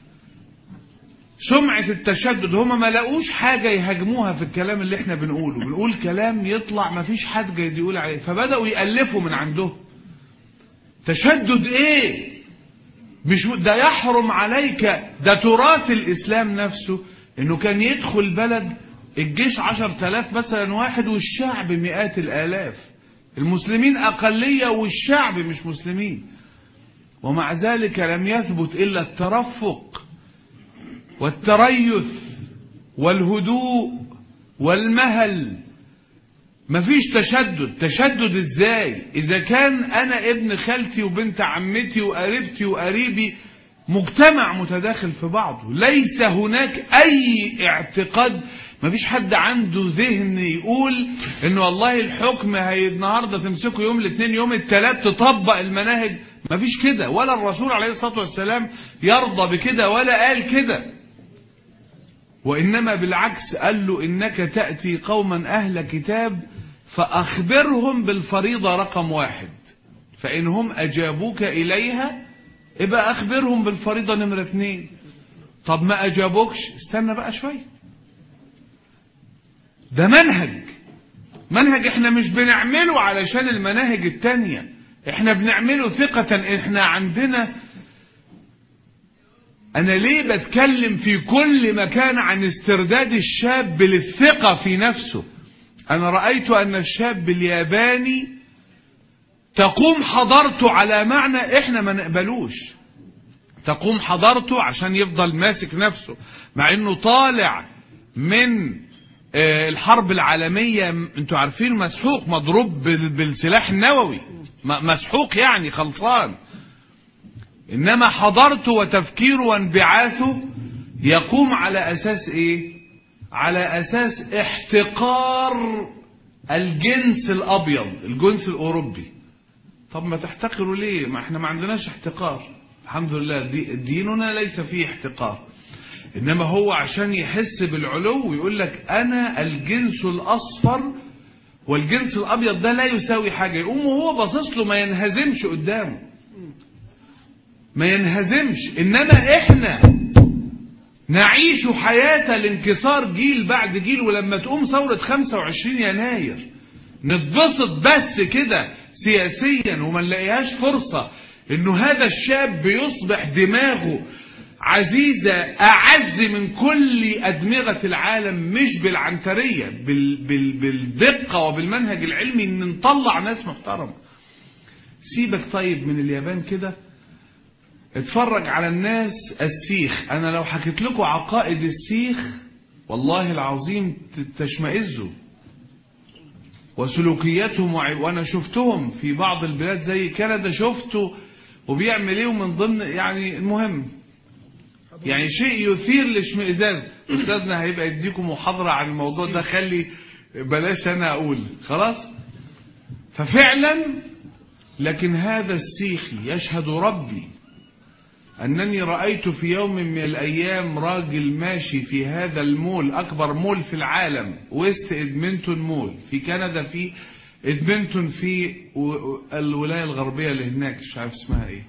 سمعة التشدد هما ما لقوش حاجة يهاجموها في الكلام اللي احنا بنقوله بنقول كلام يطلع ما فيش حد جاي يقول عليه فبدأوا يألفوا من عندهم تشدد ايه مش ده يحرم عليك ده تراث الإسلام نفسه إنه كان يدخل بلد الجيش عشر تلاف مثلا واحد والشعب مئات الآلاف المسلمين أقلية والشعب مش مسلمين ومع ذلك لم يثبت إلا الترفق والتريث والهدوء والمهل مفيش تشدد تشدد ازاي اذا كان انا ابن خالتي وبنت عمتي وقريبتي وقريبي مجتمع متداخل في بعضه ليس هناك اي اعتقاد مفيش حد عنده ذهن يقول ان والله الحكم هي النهارده تمسكه يوم الاثنين يوم الثلاث تطبق المناهج مفيش كده ولا الرسول عليه الصلاه والسلام يرضى بكده ولا قال كده وإنما بالعكس قال له إنك تأتي قوما أهل كتاب فأخبرهم بالفريضة رقم واحد فإن هم أجابوك إليها ابقى أخبرهم بالفريضة نمرة اتنين طب ما أجابوكش استنى بقى شوية ده منهج منهج احنا مش بنعمله علشان المناهج التانية احنا بنعمله ثقة احنا عندنا أنا ليه بتكلم في كل مكان عن استرداد الشاب للثقة في نفسه أنا رأيت أن الشاب الياباني تقوم حضارته على معنى إحنا ما نقبلوش تقوم حضارته عشان يفضل ماسك نفسه مع إنه طالع من الحرب العالمية انتوا عارفين مسحوق مضروب بالسلاح النووي مسحوق يعني خلصان انما حضارته وتفكيره وانبعاثه يقوم على اساس ايه على اساس احتقار الجنس الابيض الجنس الاوروبي طب ما تحتقروا ليه ما احنا ما عندناش احتقار الحمد لله دي ديننا ليس فيه احتقار انما هو عشان يحس بالعلو ويقول لك انا الجنس الاصفر والجنس الابيض ده لا يساوي حاجه يقوم وهو باصص له ما ينهزمش قدامه ما ينهزمش انما احنا نعيش حياة الانكسار جيل بعد جيل ولما تقوم ثورة 25 يناير نتبسط بس كده سياسيا وما نلاقيهاش فرصة انه هذا الشاب يصبح دماغه عزيزة اعز من كل ادمغة العالم مش بالعنترية بال بال بالدقة وبالمنهج العلمي ان نطلع ناس محترمة سيبك طيب من اليابان كده اتفرج على الناس السيخ انا لو حكيت لكم عقائد السيخ والله العظيم تشمئزوا وسلوكياتهم وانا شفتهم في بعض البلاد زي كندا شفته وبيعمل ايه ومن ضمن يعني المهم يعني شيء يثير الاشمئزاز استاذنا هيبقى يديكم محاضرة عن الموضوع ده خلي بلاش انا اقول خلاص ففعلا لكن هذا السيخي يشهد ربي أنني رأيت في يوم من الأيام راجل ماشي في هذا المول أكبر مول في العالم ويست إدمنتون مول في كندا في إدمنتون في و- الولاية الغربية اللي هناك مش عارف اسمها إيه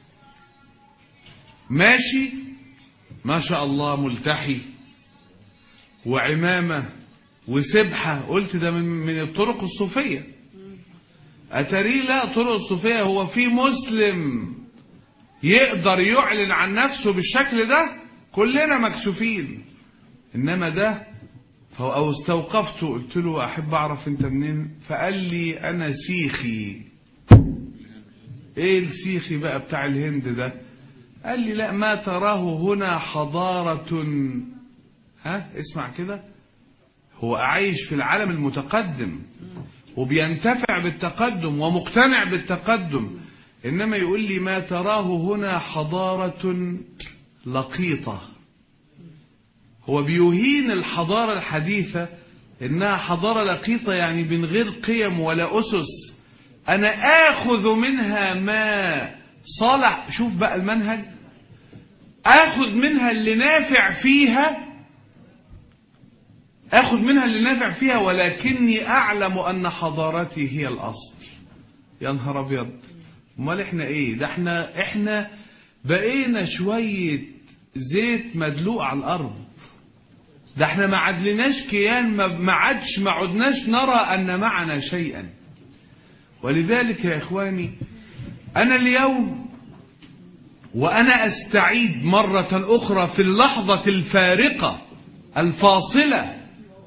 ماشي ما شاء الله ملتحي وعمامة وسبحة قلت ده من, من الطرق الصوفية أتري لا طرق الصوفية هو في مسلم يقدر يعلن عن نفسه بالشكل ده كلنا مكسوفين إنما ده فهو أو استوقفته قلت له أحب أعرف أنت منين فقال لي أنا سيخي إيه السيخي بقى بتاع الهند ده قال لي لا ما تراه هنا حضارة ها اسمع كده هو عايش في العالم المتقدم وبينتفع بالتقدم ومقتنع بالتقدم إنما يقول لي ما تراه هنا حضارة لقيطة هو بيهين الحضارة الحديثة إنها حضارة لقيطة يعني من غير قيم ولا أسس أنا آخذ منها ما صالح شوف بقى المنهج آخذ منها اللي نافع فيها آخذ منها اللي نافع فيها ولكني أعلم أن حضارتي هي الأصل يا نهار أبيض امال احنا ايه ده احنا احنا بقينا شوية زيت مدلوق على الارض ده احنا ما عدلناش كيان ما ما عادش ما عدناش نرى ان معنا شيئا ولذلك يا اخواني انا اليوم وانا استعيد مرة اخرى في اللحظة الفارقة الفاصلة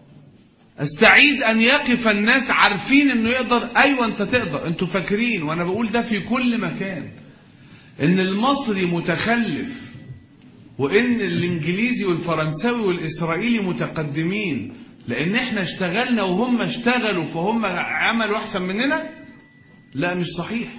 استعيد ان يقف الناس عارفين انه يقدر ايوه انت تقدر انتوا فاكرين وانا بقول ده في كل مكان ان المصري متخلف وان الانجليزي والفرنساوي والاسرائيلي متقدمين لان احنا اشتغلنا وهم اشتغلوا فهم عملوا احسن مننا لا مش صحيح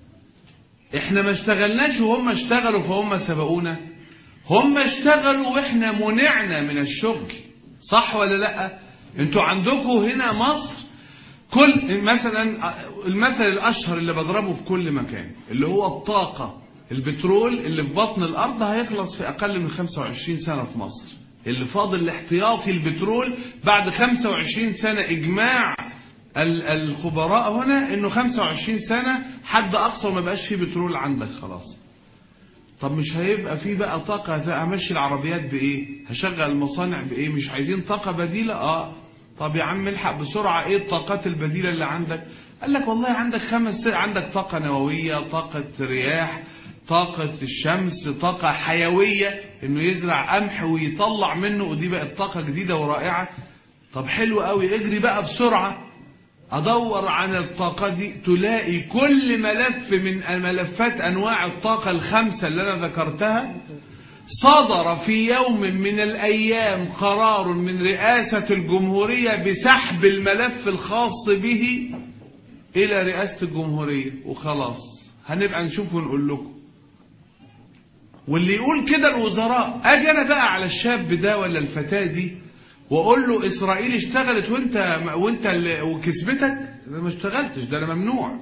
احنا ما اشتغلناش وهم اشتغلوا فهم سبقونا هم اشتغلوا واحنا منعنا من الشغل صح ولا لا انتوا عندكم هنا مصر كل مثلا المثل الاشهر اللي بضربه في كل مكان اللي هو الطاقة البترول اللي في بطن الارض هيخلص في اقل من 25 سنة في مصر اللي فاضل الاحتياطي البترول بعد 25 سنة اجماع ال- الخبراء هنا انه 25 سنة حد اقصى وما بقاش فيه بترول عندك خلاص طب مش هيبقى فيه بقى طاقة همشي العربيات بايه هشغل المصانع بايه مش عايزين طاقة بديلة اه طب يا عم الحق بسرعة ايه الطاقات البديلة اللي عندك قال لك والله عندك خمس عندك طاقة نووية طاقة رياح طاقة الشمس طاقة حيوية انه يزرع قمح ويطلع منه ودي بقت طاقة جديدة ورائعة طب حلو قوي اجري بقى بسرعة ادور عن الطاقة دي تلاقي كل ملف من ملفات انواع الطاقة الخمسة اللي انا ذكرتها صدر في يوم من الايام قرار من رئاسة الجمهورية بسحب الملف الخاص به الى رئاسة الجمهورية وخلاص هنبقى نشوف ونقول لكم واللي يقول كده الوزراء اجي انا بقى على الشاب ده ولا الفتاة دي واقول له اسرائيل اشتغلت وانت وانت اللي وكسبتك انا ما اشتغلتش ده انا ممنوع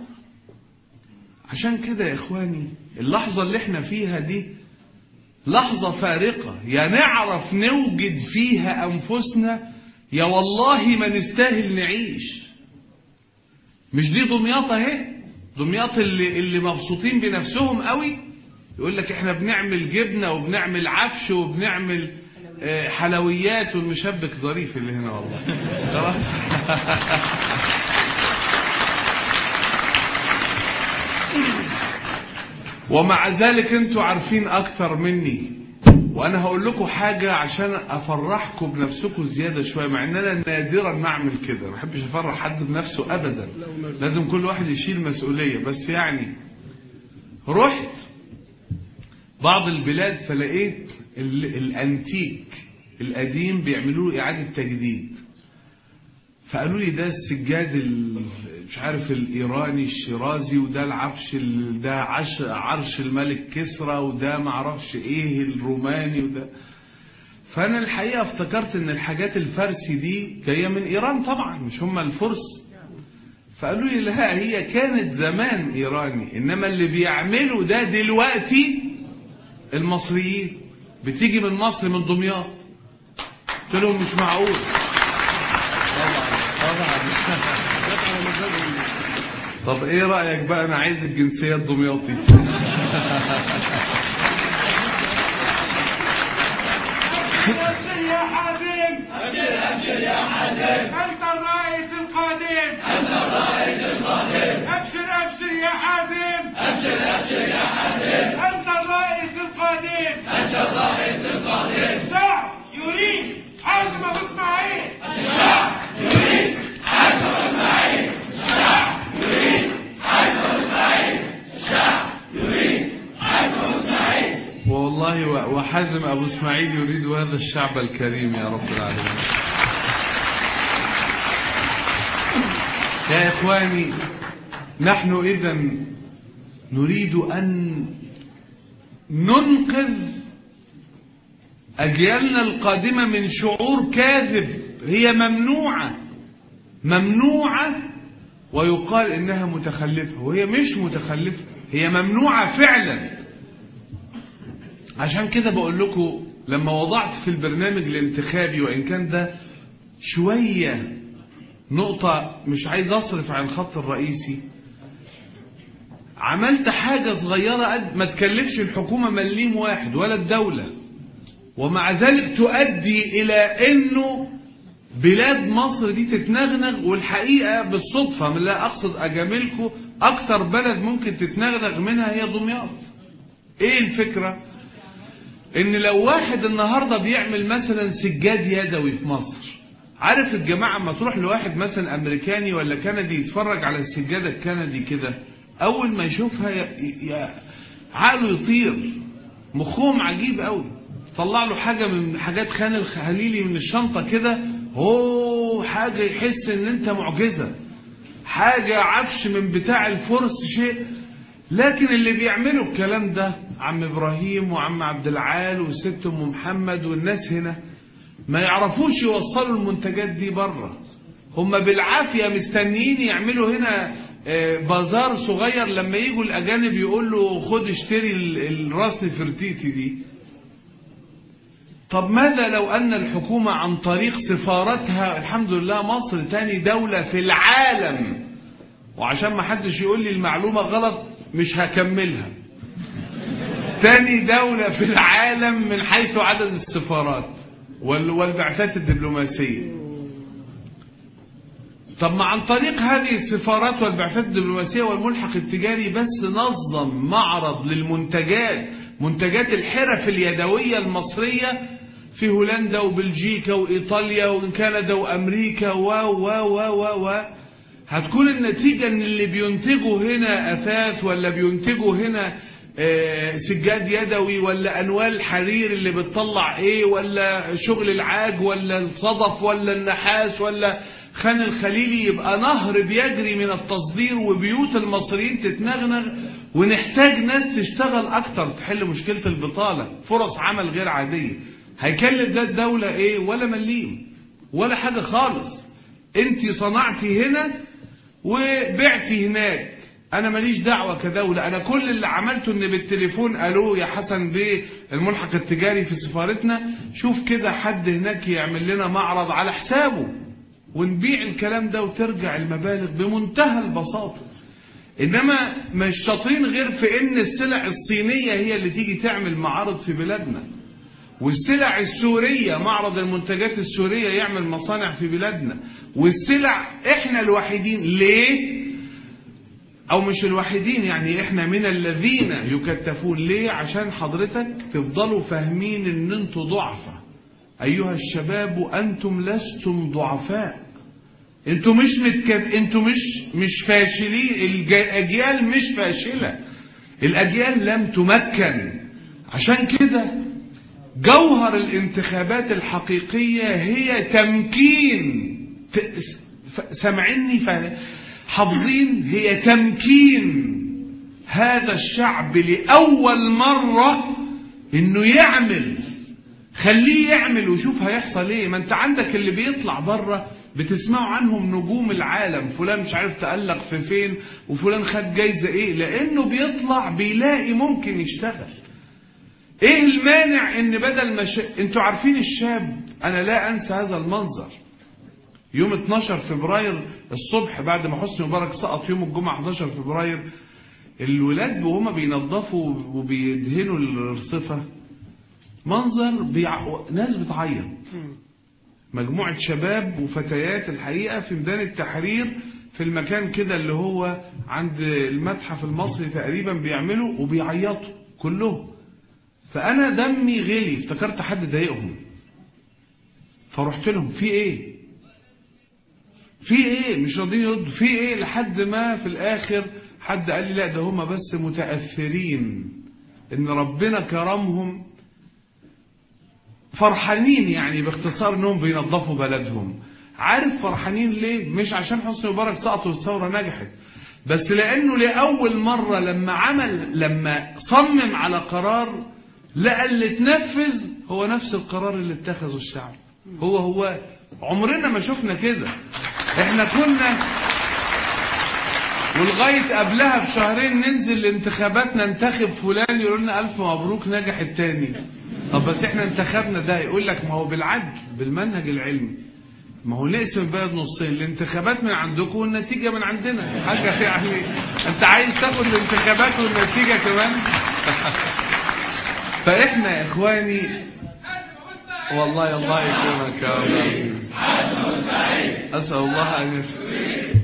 عشان كده يا اخواني اللحظة اللي احنا فيها دي لحظة فارقة يا نعرف نوجد فيها انفسنا يا والله ما نستاهل نعيش مش دي دمياط اهي دمياط اللي اللي مبسوطين بنفسهم قوي يقول لك احنا بنعمل جبنه وبنعمل عفش وبنعمل آه، حلويات والمشبك ظريف اللي هنا والله خلاص ومع ذلك انتوا عارفين اكتر مني وانا هقول لكم حاجة عشان افرحكم بنفسكم زيادة شوية مع ان انا نادرا ما اعمل كده ما بحبش افرح حد بنفسه ابدا لازم كل واحد يشيل مسؤولية بس يعني رحت بعض البلاد فلقيت ال- الانتيك القديم بيعملوا له اعادة تجديد فقالوا لي ده السجاد ال- مش عارف الايراني الشيرازي وده العفش ال- ده عش عرش الملك كسرى وده معرفش ايه الروماني وده فانا الحقيقه افتكرت ان الحاجات الفارسي دي جايه من ايران طبعا مش هم الفرس فقالوا لي لا هي كانت زمان ايراني انما اللي بيعملوا ده دلوقتي المصريين بتيجي من مصر من دمياط قلت لهم مش معقول طبعا طبعا طب ايه رأيك بقى انا عايز الجنسية الدمياطي أبشر يا حازم أبشر أبشر يا حازم أنت الرئيس القادم أنت الرئيس القادم أبشر أبشر يا حازم أبشر أبشر يا حازم أنت الرئيس القادم أنت الرئيس القادم الشعب يريد حازم أبو إسماعيل الشعب يريد حازم أبو إسماعيل الشعب يريد حازم أبو إسماعيل الشعب يريد حازم أبو إسماعيل والله و- وحازم أبو إسماعيل يريد هذا الشعب الكريم يا رب العالمين يا إخواني نحن إذا نريد أن ننقذ أجيالنا القادمة من شعور كاذب هي ممنوعة ممنوعة ويقال إنها متخلفة وهي مش متخلفة هي ممنوعة فعلا عشان كده بقول لكم لما وضعت في البرنامج الانتخابي وإن كان ده شوية نقطة مش عايز أصرف عن الخط الرئيسي عملت حاجة صغيرة قد ما تكلفش الحكومة مليم واحد ولا الدولة ومع ذلك تؤدي إلى أنه بلاد مصر دي تتنغنغ والحقيقة بالصدفة من لا أقصد أجاملكم أكتر بلد ممكن تتنغنغ منها هي دمياط إيه الفكرة؟ ان لو واحد النهارده بيعمل مثلا سجاد يدوي في مصر عارف الجماعه اما تروح لواحد مثلا امريكاني ولا كندي يتفرج على السجاده الكندي كده اول ما يشوفها ي... ي... عقله يطير مخهم عجيب قوي طلع له حاجه من حاجات خان الخليلي من الشنطه كده هو حاجه يحس ان انت معجزه حاجه عفش من بتاع الفرس شيء لكن اللي بيعملوا الكلام ده عم ابراهيم وعم عبد العال وست ام محمد والناس هنا ما يعرفوش يوصلوا المنتجات دي بره هم بالعافيه مستنيين يعملوا هنا آه، بازار صغير لما يجوا الاجانب يقول له خد اشتري ال- الراس نفرتيتي دي طب ماذا لو ان الحكومه عن طريق سفارتها الحمد لله مصر تاني دوله في العالم وعشان ما حدش يقول لي المعلومه غلط مش هكملها تاني دولة في العالم من حيث عدد السفارات وال- والبعثات الدبلوماسية طب ما عن طريق هذه السفارات والبعثات الدبلوماسية والملحق التجاري بس نظم معرض للمنتجات منتجات الحرف اليدوية المصرية في هولندا وبلجيكا وإيطاليا وكندا وأمريكا و و و و و هتكون النتيجة ان اللي بينتجوا هنا اثاث ولا بينتجوا هنا آه، سجاد يدوي ولا انوال حرير اللي بتطلع ايه ولا شغل العاج ولا الصدف ولا النحاس ولا خان الخليلي يبقى نهر بيجري من التصدير وبيوت المصريين تتنغنغ ونحتاج ناس تشتغل اكتر تحل مشكلة البطالة فرص عمل غير عادية هيكلف ده الدولة ايه ولا مليم ولا حاجة خالص انت صنعتي هنا وبعتي هناك انا ماليش دعوه كدوله انا كل اللي عملته ان بالتليفون قالوا يا حسن بيه الملحق التجاري في سفارتنا شوف كده حد هناك يعمل لنا معرض على حسابه ونبيع الكلام ده وترجع المبالغ بمنتهى البساطه انما مش شاطرين غير في ان السلع الصينيه هي اللي تيجي تعمل معارض في بلادنا والسلع السورية معرض المنتجات السورية يعمل مصانع في بلادنا والسلع احنا الوحيدين ليه او مش الوحيدين يعني احنا من الذين يكتفون ليه عشان حضرتك تفضلوا فاهمين ان انتوا ضعفة ايها الشباب انتم لستم ضعفاء انتوا مش متكد... انتوا مش مش فاشلين الج- الاجيال مش فاشلة الاجيال لم تمكن عشان كده جوهر الانتخابات الحقيقية هي تمكين ت- ف- سامعيني ف- حافظين هي تمكين هذا الشعب لأول مرة انه يعمل خليه يعمل وشوف هيحصل ايه ما انت عندك اللي بيطلع بره بتسمعوا عنهم نجوم العالم فلان مش عارف تألق في فين وفلان خد جايزة ايه لانه بيطلع بيلاقي ممكن يشتغل ايه المانع ان بدل ما ش... انتوا عارفين الشاب انا لا انسى هذا المنظر يوم 12 فبراير الصبح بعد ما حسني مبارك سقط يوم الجمعة 11 فبراير الولاد وهما بينظفوا وبيدهنوا الرصفة منظر بيع... ناس بتعيط مجموعة شباب وفتيات الحقيقة في ميدان التحرير في المكان كده اللي هو عند المتحف المصري تقريبا بيعملوا وبيعيطوا كلهم فأنا دمي غلي افتكرت حد ضايقهم فرحت لهم في ايه في ايه مش راضيين يردوا في ايه لحد ما في الاخر حد قال لي لا ده هما بس متأثرين ان ربنا كرمهم فرحانين يعني باختصار انهم بينظفوا بلدهم عارف فرحانين ليه مش عشان حسني مبارك سقط والثوره نجحت بس لانه لاول مره لما عمل لما صمم على قرار لقى اللي اتنفذ هو نفس القرار اللي اتخذه الشعب هو هو عمرنا ما شفنا كده احنا كنا ولغاية قبلها بشهرين ننزل الانتخابات ننتخب فلان يقول لنا ألف مبروك نجح التاني طب بس احنا انتخبنا ده يقول لك ما هو بالعدل بالمنهج العلمي ما هو نقسم البلد نصين الانتخابات من عندكم والنتيجة من عندنا حاجة يعني انت عايز تاخد الانتخابات والنتيجة كمان فاحنا يا اخواني والله الله يكرمك يا رب العالمين. اسال الله ان يف-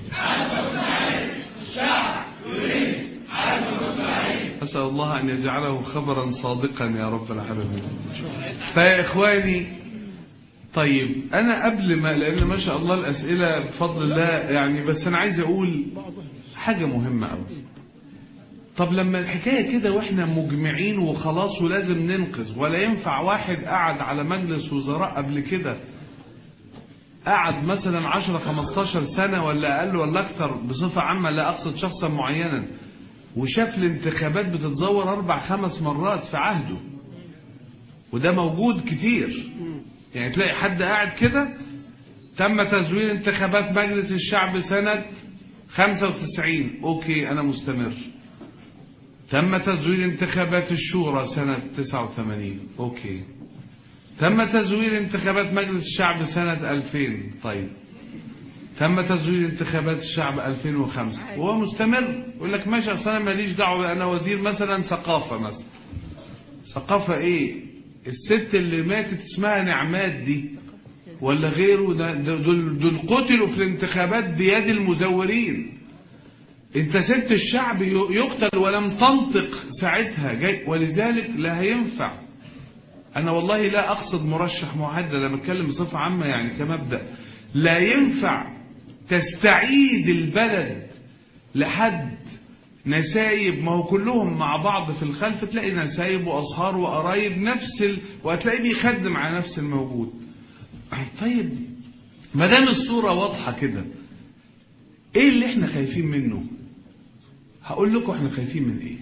أسأل الله أن يجعله خبرا صادقا يا رب العالمين فيا إخواني طيب أنا قبل ما لأن ما شاء الله الأسئلة بفضل الله يعني بس أنا عايز أقول حاجة مهمة أوي طب لما الحكاية كده وإحنا مجمعين وخلاص ولازم ننقذ ولا ينفع واحد قعد على مجلس وزراء قبل كده قعد مثلا 10 15 سنة ولا أقل ولا أكتر بصفة عامة لا أقصد شخصا معينا وشاف الانتخابات بتتزور أربع خمس مرات في عهده وده موجود كتير يعني تلاقي حد قاعد كده تم تزوير انتخابات مجلس الشعب سنة 95 أوكي أنا مستمر تم تزوير انتخابات الشورى سنة 89 أوكي تم تزوير انتخابات مجلس الشعب سنة 2000 طيب تم تزوير انتخابات الشعب 2005 وهو مستمر يقول لك ماشي اصل انا ماليش دعوه انا وزير مثلا ثقافه مثلا ثقافه ايه الست اللي ماتت اسمها نعمات دي ولا غيره ده- ده- دول دول قتلوا في الانتخابات بيد المزورين انت سبت الشعب ي- يقتل ولم تنطق ساعتها جاي ولذلك لا هينفع انا والله لا اقصد مرشح معدل انا بتكلم بصفه عامه يعني كمبدا لا ينفع تستعيد البلد لحد نسايب ما هو كلهم مع بعض في الخلف تلاقي نسايب واصهار وقرايب نفس ال... وهتلاقيه بيخدم على نفس الموجود طيب ما دام الصوره واضحه كده ايه اللي احنا خايفين منه هقول لكم احنا خايفين من ايه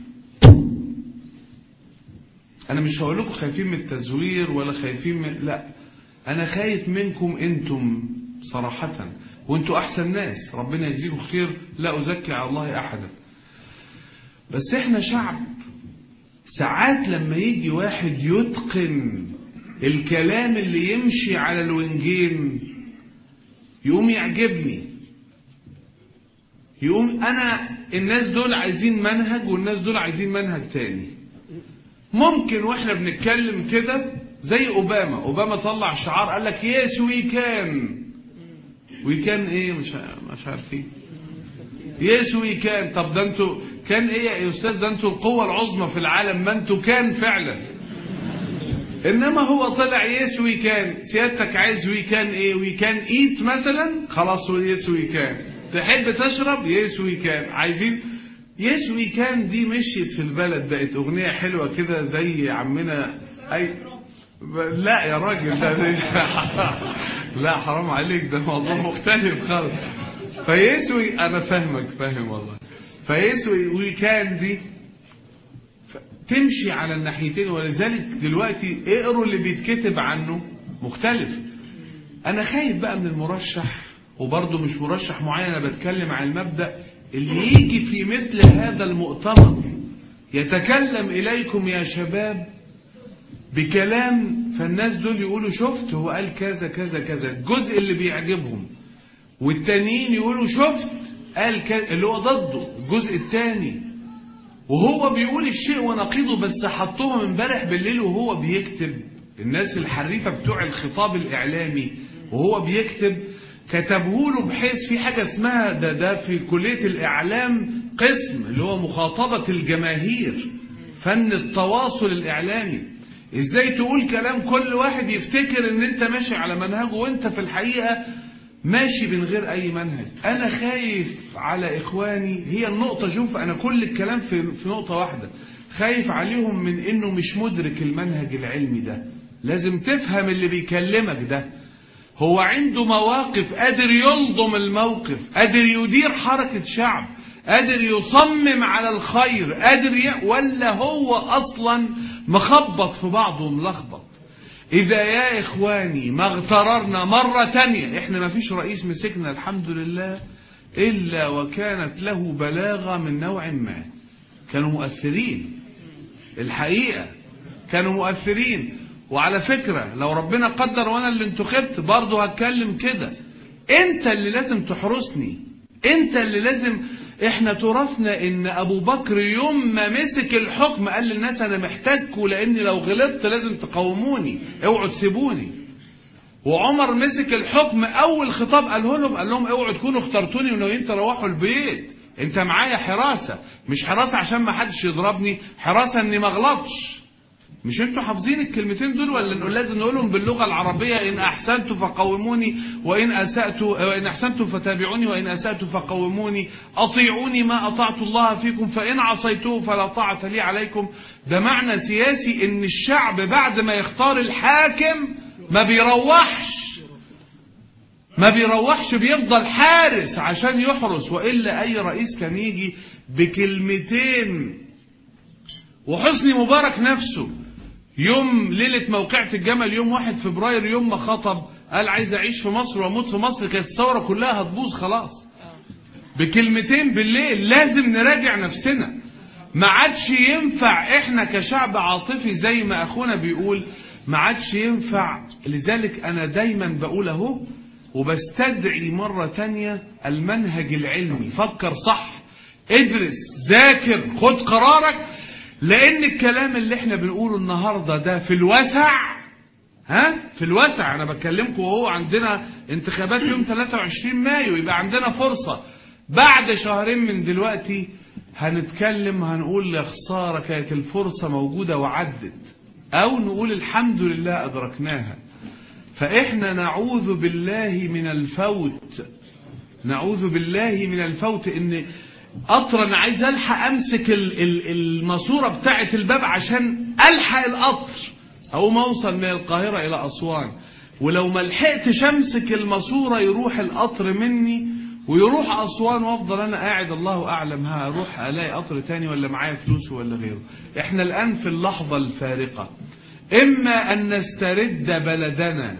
انا مش هقول لكم خايفين من التزوير ولا خايفين من لا انا خايف منكم انتم صراحة وانتم احسن ناس ربنا يجزيكم خير لا ازكي على الله احدا بس احنا شعب ساعات لما يجي واحد يتقن الكلام اللي يمشي على الونجين يقوم يعجبني يقوم انا الناس دول عايزين منهج والناس دول عايزين منهج تاني ممكن واحنا بنتكلم كده زي اوباما اوباما طلع شعار قال لك يس وي كان وي كان ايه مش مش عارفين يس وي كان طب ده انتوا كان ايه يا استاذ ده انتوا القوه العظمى في العالم ما انتوا كان فعلا انما هو طلع يس وي كان سيادتك عايز وي كان ايه وي كان ايت مثلا خلاص يس وي كان تحب تشرب يس وي كان عايزين يس وي كان دي مشيت في البلد بقت اغنيه حلوه كده زي عمنا اي ب- لا يا راجل ده ده- لا حرام عليك ده موضوع مختلف خالص فيسوي انا فاهمك فاهم والله فيسوي وي كان دي ف- تمشي على الناحيتين ولذلك دلوقتي اقروا اللي بيتكتب عنه مختلف انا خايف بقى من المرشح وبرضه مش مرشح معين انا بتكلم عن المبدا اللي يجي في مثل هذا المؤتمر يتكلم اليكم يا شباب بكلام فالناس دول يقولوا شفت هو قال كذا كذا كذا الجزء اللي بيعجبهم والتانيين يقولوا شفت قال كذا اللي هو ضده الجزء التاني وهو بيقول الشيء ونقيضه بس حطوها امبارح بالليل وهو بيكتب الناس الحريفة بتوع الخطاب الإعلامي وهو بيكتب كتبه بحيث في حاجة اسمها ده ده في كلية الإعلام قسم اللي هو مخاطبة الجماهير فن التواصل الإعلامي ازاي تقول كلام كل واحد يفتكر ان انت ماشي على منهجه وانت في الحقيقة ماشي من غير اي منهج انا خايف على اخواني هي النقطة شوف انا كل الكلام في, في نقطة واحدة خايف عليهم من انه مش مدرك المنهج العلمي ده لازم تفهم اللي بيكلمك ده هو عنده مواقف قادر يلضم الموقف قادر يدير حركة شعب قادر يصمم على الخير قادر ي... ولا هو اصلا مخبط في بعضه وملخبط اذا يا اخواني ما اغتررنا مرة تانية احنا ما فيش رئيس مسكنا الحمد لله الا وكانت له بلاغة من نوع ما كانوا مؤثرين الحقيقة كانوا مؤثرين وعلى فكرة لو ربنا قدر وانا اللي انتخبت برضه هتكلم كده انت اللي لازم تحرسني انت اللي لازم احنا تراثنا ان ابو بكر يوم ما مسك الحكم قال للناس انا محتاجكم لان لو غلطت لازم تقوموني اوعوا تسيبوني وعمر مسك الحكم اول خطاب قاله لهم قال لهم اوعوا تكونوا اخترتوني وناويين تروحوا البيت انت معايا حراسة مش حراسة عشان ما حدش يضربني حراسة اني ما اغلطش مش انتوا حافظين الكلمتين دول ولا نقول لازم نقولهم باللغة العربية ان احسنت فقوموني وان اسأت وان احسنت فتابعوني وان اسأت فقوموني اطيعوني ما اطعت الله فيكم فان عصيته فلا طاعة لي عليكم ده معنى سياسي ان الشعب بعد ما يختار الحاكم ما بيروحش ما بيروحش بيفضل حارس عشان يحرس وإلا أي رئيس كان يجي بكلمتين وحسني مبارك نفسه يوم ليلة موقعة الجمل يوم واحد فبراير يوم ما خطب قال عايز أعيش في مصر وأموت في مصر كانت الثورة كلها هتبوظ خلاص بكلمتين بالليل لازم نراجع نفسنا ما عادش ينفع احنا كشعب عاطفي زي ما اخونا بيقول ما عادش ينفع لذلك انا دايما بقول اهو وبستدعي مرة تانية المنهج العلمي فكر صح ادرس ذاكر خد قرارك لان الكلام اللي احنا بنقوله النهاردة ده في الوسع ها في الوسع انا بكلمكم وهو عندنا انتخابات يوم 23 مايو يبقى عندنا فرصة بعد شهرين من دلوقتي هنتكلم هنقول يا خسارة كانت الفرصة موجودة وعدت او نقول الحمد لله ادركناها فإحنا نعوذ بالله من الفوت نعوذ بالله من الفوت إن قطر أنا عايز ألحق أمسك ال- ال- الماسورة بتاعة الباب عشان ألحق القطر أو ما أوصل من القاهرة إلى أسوان ولو ما لحقتش أمسك الماسورة يروح القطر مني ويروح أسوان وأفضل أنا قاعد الله أعلم هروح ألاقي قطر تاني ولا معايا فلوس ولا غيره إحنا الآن في اللحظة الفارقة إما أن نسترد بلدنا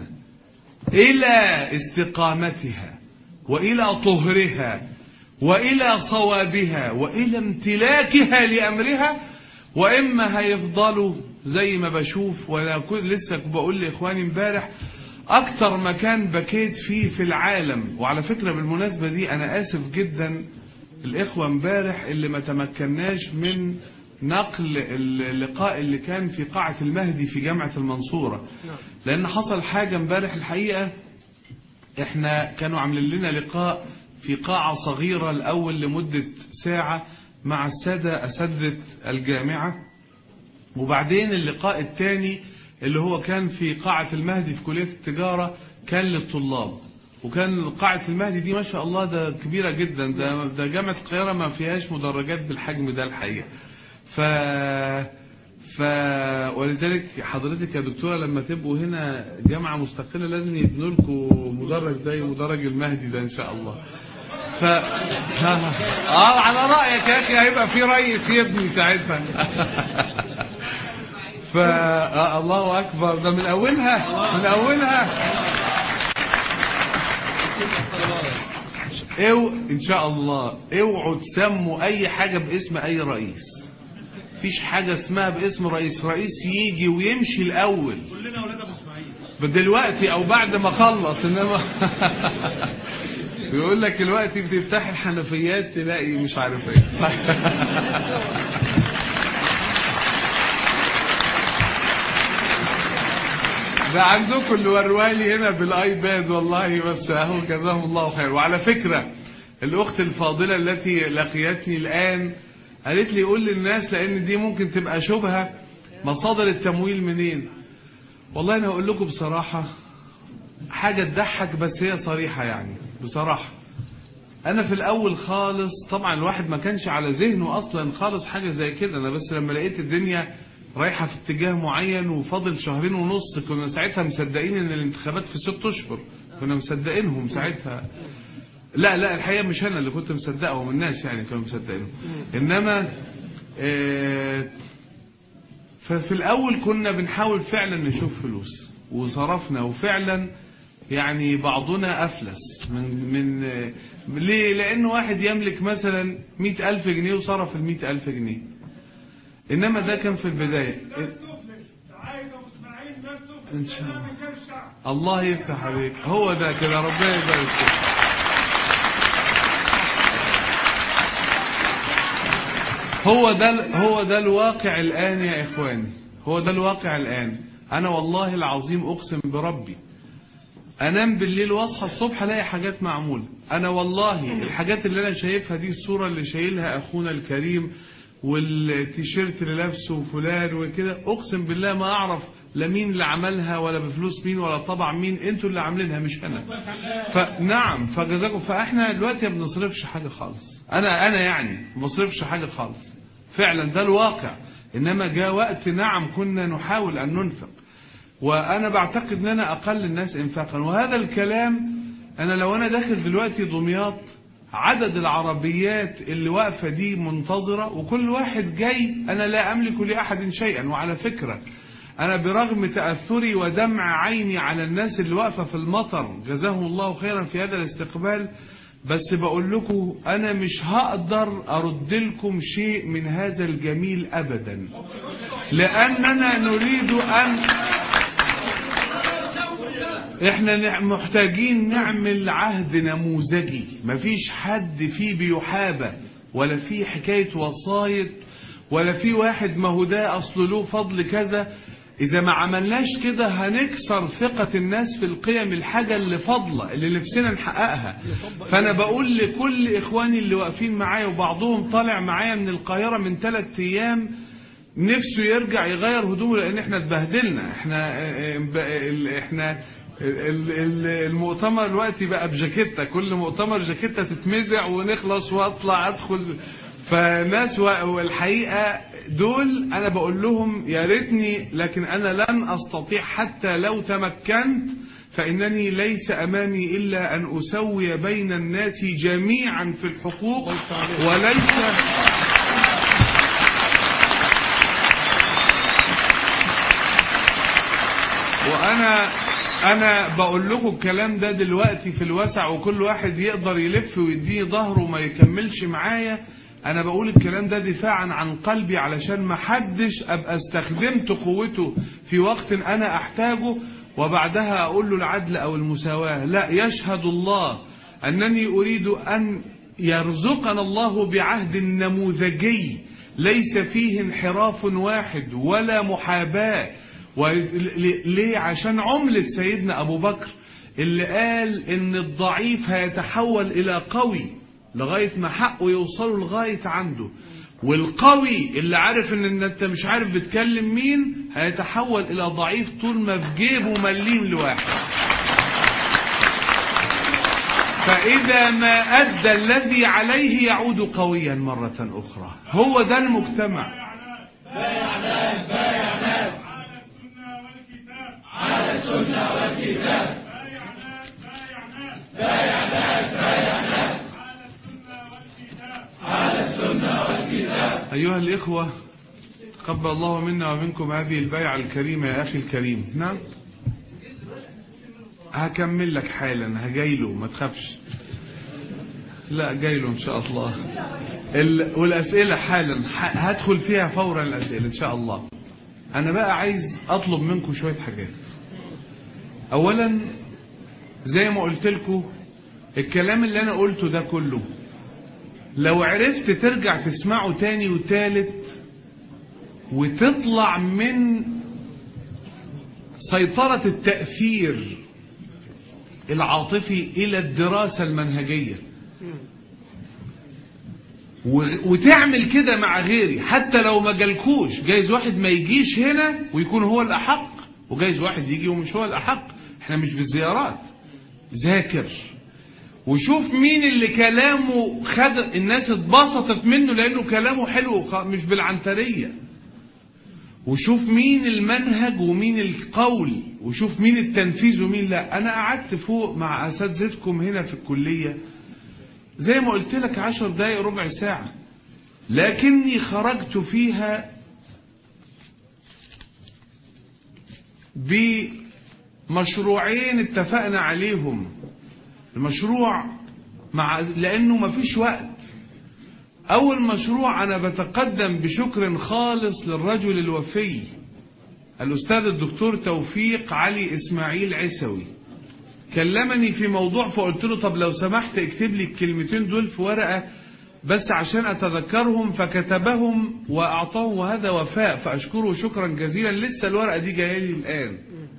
إلى استقامتها وإلى طهرها وإلى صوابها وإلى امتلاكها لأمرها وإما هيفضلوا زي ما بشوف وأنا كنت لسه بقول لإخواني امبارح أكتر مكان بكيت فيه في العالم وعلى فكرة بالمناسبة دي أنا آسف جدا الإخوة امبارح اللي ما تمكناش من نقل اللقاء اللي كان في قاعة المهدي في جامعة المنصورة لأن حصل حاجة امبارح الحقيقة احنا كانوا عاملين لنا لقاء في قاعة صغيرة الأول لمدة ساعة مع السادة أساتذة الجامعة وبعدين اللقاء الثاني اللي هو كان في قاعة المهدي في كلية التجارة كان للطلاب وكان قاعة المهدي دي ما شاء الله ده كبيرة جدا ده, ده جامعة القاهرة ما فيهاش مدرجات بالحجم ده الحقيقة ف ف ولذلك حضرتك يا دكتورة لما تبقوا هنا جامعة مستقلة لازم يبنوا لكم مدرج زي مدرج المهدي ده ان شاء الله ف اه على رأيك يا اخي هيبقى في رئيس يبني ساعتها ف آه الله اكبر ده من اولها من اولها اوعوا ان شاء الله اوعوا تسموا اي حاجة باسم اي رئيس مفيش حاجة اسمها باسم رئيس رئيس يجي ويمشي الأول كلنا اولاد ابو اسماعيل دلوقتي او بعد ما خلص انما بيقول لك دلوقتي بتفتح الحنفيات تلاقي مش عارف ايه ده عندكم اللي وروالي هنا بالايباد والله بس اهو جزاهم الله خير وعلى فكره الاخت الفاضله التي لقيتني الان قالت لي قول للناس لان دي ممكن تبقى شبهه مصادر التمويل منين والله انا هقول لكم بصراحه حاجه تضحك بس هي صريحه يعني بصراحه انا في الاول خالص طبعا الواحد ما كانش على ذهنه اصلا خالص حاجه زي كده انا بس لما لقيت الدنيا رايحه في اتجاه معين وفاضل شهرين ونص كنا ساعتها مصدقين ان الانتخابات في ست اشهر كنا مصدقينهم ساعتها لا لا الحقيقه مش انا اللي كنت مصدقهم الناس يعني كانوا مصدقينهم انما آه ففي الأول كنا بنحاول فعلا نشوف فلوس وصرفنا وفعلا يعني بعضنا أفلس من من ليه؟ لأن واحد يملك مثلا مئة ألف جنيه وصرف المئة ألف جنيه إنما ده كان في البداية لن تفلس عايز ابو اسماعيل لن تفلس إن شاء الله. لأنها مكان الشعب الله يفتح عليك هو ده كده ربنا يبارك فيك هو ده هو ده الواقع الآن يا إخواني هو ده الواقع الآن أنا والله العظيم أقسم بربي أنام بالليل وأصحى الصبح ألاقي حاجات معمولة أنا والله الحاجات اللي أنا شايفها دي الصورة اللي شايلها أخونا الكريم والتيشيرت اللي لابسه فلان وكده أقسم بالله ما أعرف لا مين اللي عملها ولا بفلوس مين ولا طبع مين انتوا اللي عاملينها مش انا فنعم فجزاكم فاحنا دلوقتي ما بنصرفش حاجه خالص انا انا يعني ما بصرفش حاجه خالص فعلا ده الواقع انما جاء وقت نعم كنا نحاول ان ننفق وانا بعتقد ان انا اقل الناس انفاقا وهذا الكلام انا لو انا داخل دلوقتي دمياط عدد العربيات اللي واقفه دي منتظره وكل واحد جاي انا لا املك لاحد شيئا وعلى فكره انا برغم تاثري ودمع عيني على الناس اللي واقفه في المطر جزاهم الله خيرا في هذا الاستقبال بس بقول لكم انا مش هقدر ارد لكم شيء من هذا الجميل ابدا لاننا نريد ان احنا نع- محتاجين نعمل عهد نموذجي مفيش حد فيه بيحابى ولا فيه حكاية وصاية ولا في واحد ما هو ده اصل له فضل كذا اذا ما عملناش كده هنكسر ثقة الناس في القيم الحاجة اللي فضلة اللي نفسنا نحققها فانا بقول لكل اخواني اللي واقفين معايا وبعضهم طالع معايا من القاهرة من ثلاث ايام نفسه يرجع يغير هدومه لان احنا اتبهدلنا احنا اه، اه، ال- احنا ال- ال- المؤتمر دلوقتي بقى بجاكيتة كل مؤتمر جاكيتة تتمزع ونخلص واطلع ادخل فناس و- والحقيقة دول انا بقول لهم يا ريتني لكن انا لن استطيع حتى لو تمكنت فانني ليس امامي الا ان اسوي بين الناس جميعا في الحقوق وليس وانا انا بقول لكم الكلام ده دلوقتي في الوسع وكل واحد يقدر يلف ويديني ظهره وما يكملش معايا انا بقول الكلام ده دفاعا عن قلبي علشان ما حدش ابقى استخدمت قوته في وقت انا احتاجه وبعدها اقول له العدل او المساواة لا يشهد الله انني اريد ان يرزقنا الله بعهد نموذجي ليس فيه انحراف واحد ولا محاباه ول- ليه عشان عملة سيدنا أبو بكر اللي قال إن الضعيف هيتحول إلى قوي لغاية ما حقه يوصله لغاية عنده والقوي اللي عارف ان إن انت مش عارف بتكلم مين هيتحول الى ضعيف طول ما في جيبه مليم لواحد فإذا ما أدى الذي عليه يعود قويا مرة أخرى هو ده المجتمع على السنة والكتاب على السنة والكتاب بايع ناس بايع ناس على السنة والكتاب أيها الإخوة قبل الله منا ومنكم هذه البيعة الكريمة يا أخي الكريم نعم هكمل لك حالا هجايله ما تخافش لا جايله إن شاء الله ال- والأسئلة حالا ح- هدخل فيها فورا الأسئلة إن شاء الله أنا بقى عايز أطلب منكم شوية حاجات أولا زي ما قلت لكم الكلام اللي أنا قلته ده كله لو عرفت ترجع تسمعه تاني وتالت وتطلع من سيطرة التأثير العاطفي إلى الدراسة المنهجية و- وتعمل كده مع غيري حتى لو ما جالكوش جايز واحد ما يجيش هنا ويكون هو الأحق وجايز واحد يجي ومش هو الأحق احنا مش بالزيارات ذاكر وشوف مين اللي كلامه خد الناس اتبسطت منه لأنه كلامه حلو خ- مش بالعنترية وشوف مين المنهج ومين القول وشوف مين التنفيذ ومين لا انا قعدت فوق مع اساتذتكم هنا في الكليه زي ما قلت لك عشر دقايق ربع ساعه لكني خرجت فيها بمشروعين اتفقنا عليهم المشروع مع لانه مفيش وقت أول مشروع أنا بتقدم بشكر خالص للرجل الوفي الأستاذ الدكتور توفيق علي إسماعيل عسوي كلمني في موضوع فقلت له طب لو سمحت اكتب لي الكلمتين دول في ورقة بس عشان أتذكرهم فكتبهم وأعطاهم وهذا وفاء فأشكره شكرا جزيلا لسه الورقة دي جاية لي الآن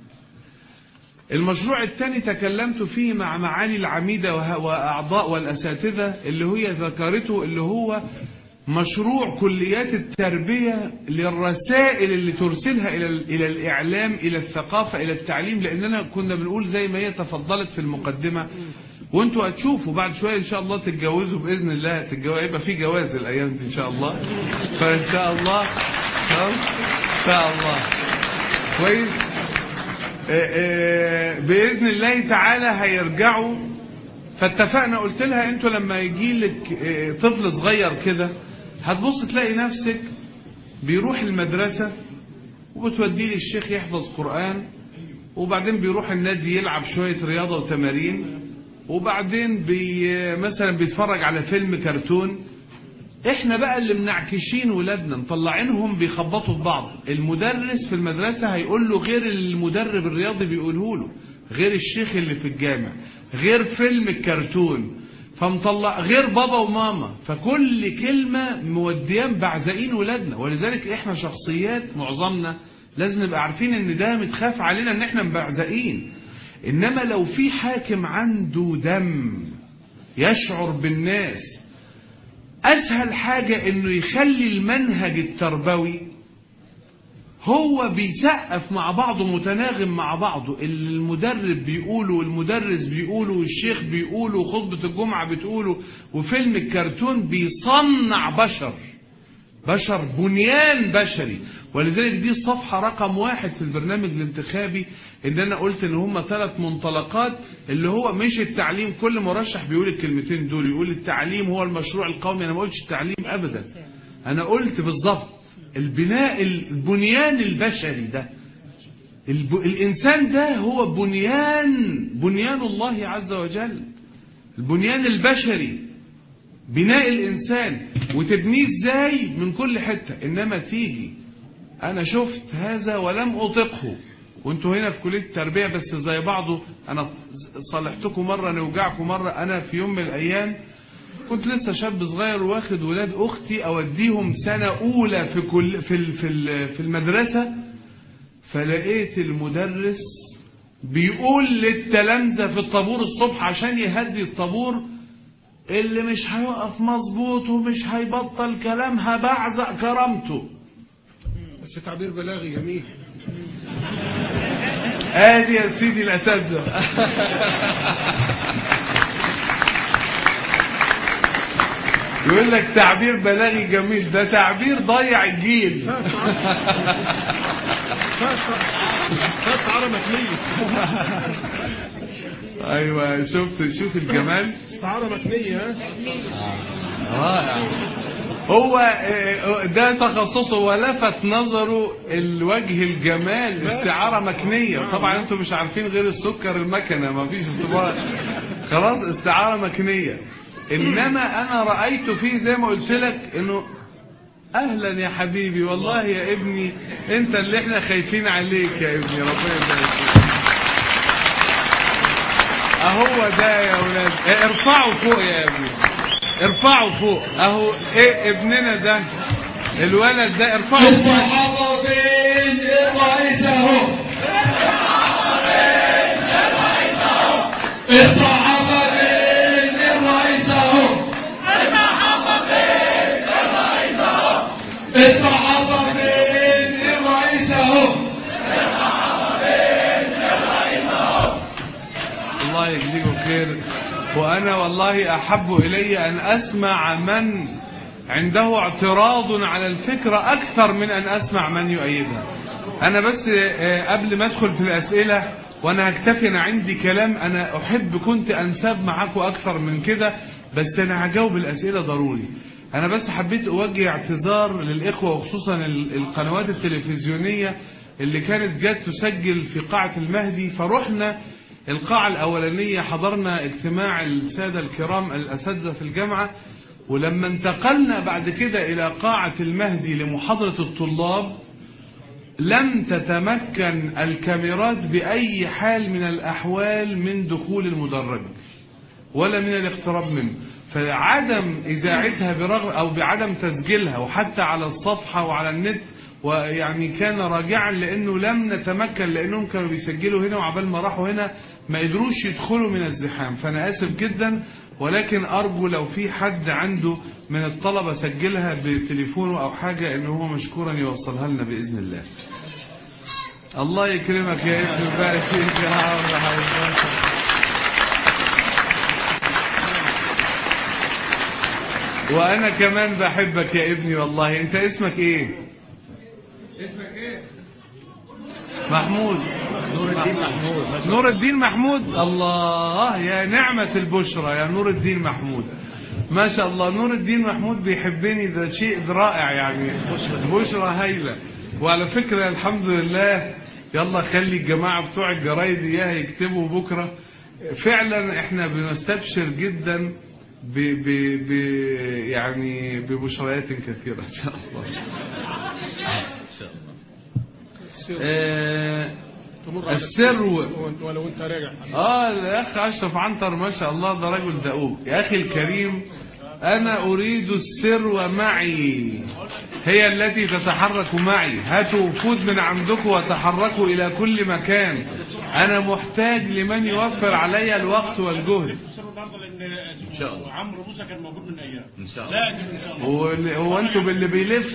المشروع الثاني تكلمت فيه مع معالي العميدة وه- وأعضاء والأساتذة اللي هي ذكرته اللي هو مشروع كليات التربية للرسائل اللي ترسلها إلى ال- إلى الإعلام إلى الثقافة إلى التعليم لأننا كنا بنقول زي ما هي تفضلت في المقدمة وانتوا هتشوفوا بعد شوية إن شاء الله تتجوزوا بإذن الله تتجوز يبقى في جواز الأيام دي إن شاء الله فإن شاء الله خلاص؟ إن شاء الله كويس آه، آه، بإذن الله تعالى هيرجعوا فاتفقنا قلت لها انتوا لما يجي لك آه، طفل صغير كده هتبص تلاقي نفسك بيروح المدرسة وبتوديه للشيخ يحفظ قرآن وبعدين بيروح النادي يلعب شوية رياضة وتمارين وبعدين بي مثلا بيتفرج على فيلم كرتون احنا بقى اللي منعكشين ولادنا مطلعينهم بيخبطوا في بعض المدرس في المدرسة هيقول له غير المدرب الرياضي بيقوله له غير الشيخ اللي في الجامع غير فيلم الكرتون فمطلع غير بابا وماما فكل كلمة موديان بعزقين ولادنا ولذلك احنا شخصيات معظمنا لازم نبقى عارفين ان ده متخاف علينا ان احنا مبعزقين انما لو في حاكم عنده دم يشعر بالناس اسهل حاجة انه يخلي المنهج التربوي هو بيسقف مع بعضه متناغم مع بعضه اللي المدرب بيقوله والمدرس بيقوله والشيخ بيقوله وخطبة الجمعة بتقوله وفيلم الكرتون بيصنع بشر بشر بنيان بشري ولذلك دي الصفحة رقم واحد في البرنامج الانتخابي ان انا قلت ان هم ثلاث منطلقات اللي هو مش التعليم كل مرشح بيقول الكلمتين دول يقول التعليم هو المشروع القومي انا ما قلتش التعليم ابدا انا قلت بالظبط البناء البنيان البشري ده الب... الانسان ده هو بنيان بنيان الله عز وجل البنيان البشري بناء الإنسان وتبنيه ازاي من كل حتة إنما تيجي أنا شفت هذا ولم أطقه وانتوا هنا في كلية التربية بس زي بعضه أنا صالحتكم مرة نوجعكم مرة أنا في يوم من الأيام كنت لسه شاب صغير واخد ولاد أختي أوديهم سنة أولى في كل في ال- في ال- في المدرسة فلقيت المدرس بيقول للتلامذة في الطابور الصبح عشان يهدي الطابور اللي مش هيقف مظبوط ومش هيبطل كلام هبعزق كرامته بس تعبير بلاغي جميل ادي يا سيدي الاساتذه يقول لك تعبير بلاغي جميل ده تعبير ضيع الجيل فاس فاس عرب مكنية ايوه شفت شوف الجمال استعارة مكنية ها رائع هو آه، ده تخصصه ولفت نظره الوجه الجمال استعارة مكنية طبعا انتم مش عارفين غير السكر المكنة ما فيش استبارة خلاص استعارة مكنية انما انا رايت فيه زي ما قلت لك انه اهلا يا حبيبي والله يا ابني انت اللي احنا خايفين عليك يا ابني ربنا يبارك فيك اهو ده يا اولاد اه، ارفعوا فوق يا ابني ارفعوا فوق اهو ايه ابننا ده الولد ده ارفعوا فوق الصحابة فين الرئيس اهو الصحابة فين الرئيس اهو الصحابة فين الرئيس اهو الله يجزيكم خير وانا والله احب الي ان اسمع من عنده اعتراض على الفكرة اكثر من ان اسمع من يؤيدها انا بس آه، قبل ما ادخل في الاسئلة وانا هكتفي انا عندي كلام انا احب كنت انساب معاكم اكثر من كده بس انا هجاوب الاسئلة ضروري انا بس حبيت اوجه اعتذار للاخوة وخصوصا ال- القنوات التلفزيونية اللي كانت جت تسجل في قاعة المهدي فرحنا القاعة الأولانية حضرنا اجتماع السادة الكرام الأساتذة في الجامعة ولما انتقلنا بعد كده إلى قاعة المهدي لمحاضرة الطلاب لم تتمكن الكاميرات بأي حال من الأحوال من دخول المدرج ولا من الاقتراب منه فعدم إذاعتها برغم أو بعدم تسجيلها وحتى على الصفحة وعلى النت ويعني كان راجعا لأنه لم نتمكن لأنهم كانوا بيسجلوا هنا وعبال ما راحوا هنا ما قدروش يدخلوا من الزحام فأنا آسف جدا ولكن أرجو لو في حد عنده من الطلبة سجلها بتليفونه أو حاجة إن هو مشكورا يوصلها لنا بإذن الله الله يكرمك يا ابن بارك فيك يا عم حبيبي. وانا كمان بحبك يا ابني والله انت اسمك ايه اسمك ايه محمود نور الدين محمود نور الدين محمود الله يا نعمة البشرى يا نور الدين محمود ما شاء الله نور الدين محمود بيحبني ده شيء رائع يعني بشرى هايلة وعلى فكرة الحمد لله يلا خلي الجماعة بتوع الجرايد اياها يكتبوا بكرة فعلا احنا بنستبشر جدا ب ب ب يعني ببشريات كثيرة ان شاء الله آه، تمر على السرو ولو انت راجع اه يا اخ اشرف عنتر ما شاء الله ده رجل دؤوب يا اخي الكريم انا اريد السرو معي هي التي تتحرك معي هاتوا وفود من عندكم وتحركوا الى كل مكان انا محتاج لمن يوفر علي الوقت والجهد ان شاء الله عمرو موسى كان موجود من ايام ان شاء الله لازم ان شاء الله هو هو انتوا باللي بيلف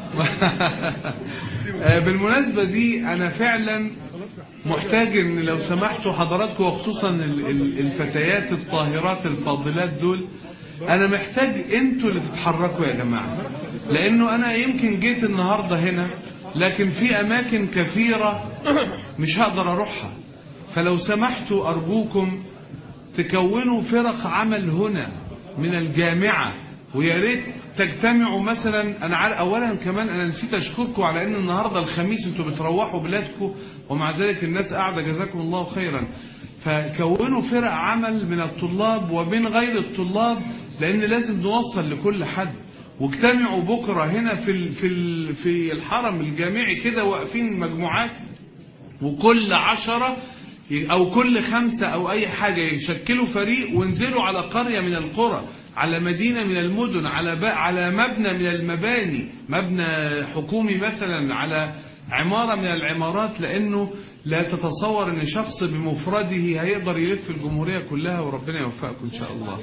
آه، بالمناسبة دي انا فعلا محتاج ان لو سمحتوا حضراتكم وخصوصا ال- ال- الفتيات الطاهرات الفاضلات دول انا محتاج انتوا اللي تتحركوا يا جماعة لانه انا يمكن جيت النهاردة هنا لكن في اماكن كثيرة مش هقدر اروحها فلو سمحتوا ارجوكم تكونوا فرق عمل هنا من الجامعة ويا ريت تجتمعوا مثلا انا عارف اولا كمان انا نسيت اشكركم على ان النهارده الخميس انتوا بتروحوا بلادكم ومع ذلك الناس قاعده جزاكم الله خيرا فكونوا فرق عمل من الطلاب ومن غير الطلاب لان لازم نوصل لكل حد واجتمعوا بكره هنا في ال- في ال- في الحرم الجامعي كده واقفين مجموعات وكل عشرة أو كل خمسة أو أي حاجة يشكلوا فريق وانزلوا على قرية من القرى على مدينة من المدن على ب... على مبنى من المباني مبنى حكومي مثلا على عمارة من العمارات لأنه لا تتصور أن شخص بمفرده هيقدر يلف الجمهورية كلها وربنا يوفقكم إن شاء الله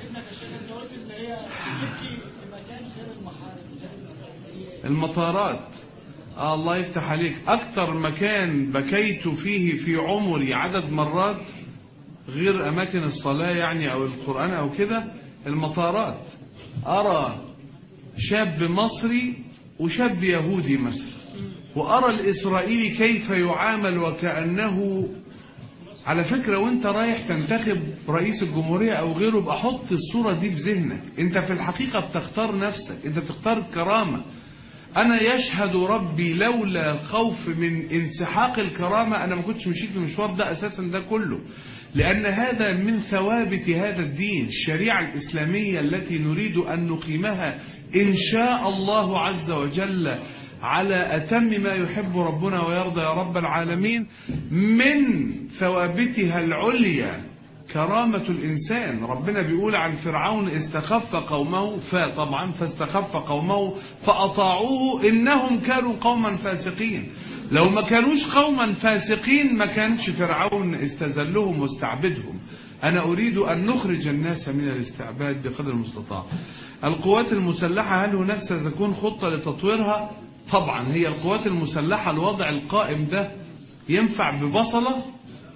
المطارات آه الله يفتح عليك أكتر مكان بكيت فيه في عمري عدد مرات غير أماكن الصلاة يعني أو القرآن أو كده المطارات أرى شاب مصري وشاب يهودي مثلا وأرى الإسرائيلي كيف يعامل وكأنه على فكرة وانت رايح تنتخب رئيس الجمهورية او غيره بقى حط الصورة دي في ذهنك انت في الحقيقة بتختار نفسك انت بتختار كرامة انا يشهد ربي لولا خوف من انسحاق الكرامة انا ما كنتش مشيت المشوار ده اساسا ده كله لأن هذا من ثوابت هذا الدين الشريعة الإسلامية التي نريد أن نقيمها إن شاء الله عز وجل على أتم ما يحب ربنا ويرضى يا رب العالمين من ثوابتها العليا كرامة الإنسان ربنا بيقول عن فرعون استخف قومه فطبعا فاستخف قومه فأطاعوه إنهم كانوا قوما فاسقين لو ما كانوش قوما فاسقين ما كانش فرعون استذلهم واستعبدهم أنا أريد أن نخرج الناس من الاستعباد بقدر المستطاع القوات المسلحة هل هناك ستكون خطة لتطويرها طبعا هي القوات المسلحة الوضع القائم ده ينفع ببصلة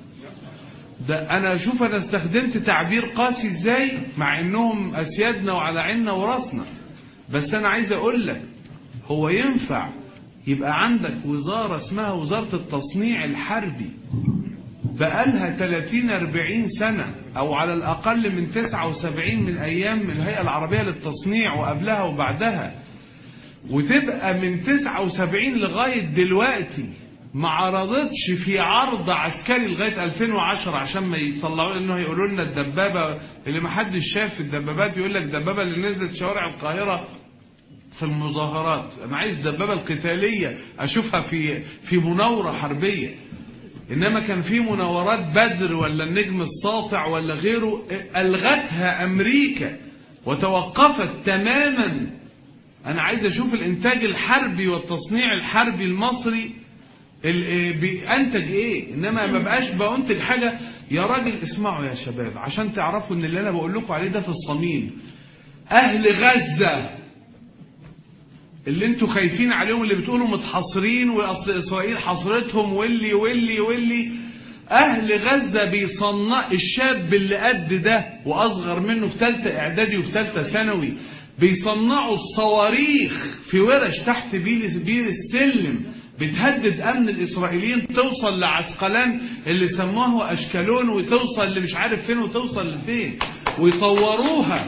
ده انا شوف انا استخدمت تعبير قاسي ازاي مع انهم اسيادنا وعلى عيننا وراسنا بس انا عايز اقول لك هو ينفع يبقى عندك وزارة اسمها وزارة التصنيع الحربي بقالها 30 40 سنة او على الاقل من 79 من ايام الهيئة العربية للتصنيع وقبلها وبعدها وتبقى من 79 لغاية دلوقتي ما عرضتش في عرض عسكري لغاية 2010 عشان ما يطلعوا انه هيقولوا لنا الدبابة اللي ما حدش شاف في الدبابات يقول لك الدبابة اللي نزلت شوارع القاهرة في المظاهرات انا عايز الدبابة القتالية اشوفها في في مناورة حربية انما كان في مناورات بدر ولا النجم الساطع ولا غيره الغتها امريكا وتوقفت تماما انا عايز اشوف الانتاج الحربي والتصنيع الحربي المصري بينتج ايه انما ما بقاش بنتج حاجة يا راجل اسمعوا يا شباب عشان تعرفوا ان اللي انا بقول لكم عليه ده في الصميم اهل غزة اللي انتوا خايفين عليهم اللي بتقولوا متحصرين واصل اسرائيل حصرتهم واللي واللي واللي اهل غزة بيصنع الشاب اللي قد ده واصغر منه في ثالثه اعدادي وفي ثالثه ثانوي بيصنعوا الصواريخ في ورش تحت بير بير السلم بتهدد امن الاسرائيليين توصل لعسقلان اللي سموه اشكالون وتوصل اللي مش عارف فين وتوصل لفين ويطوروها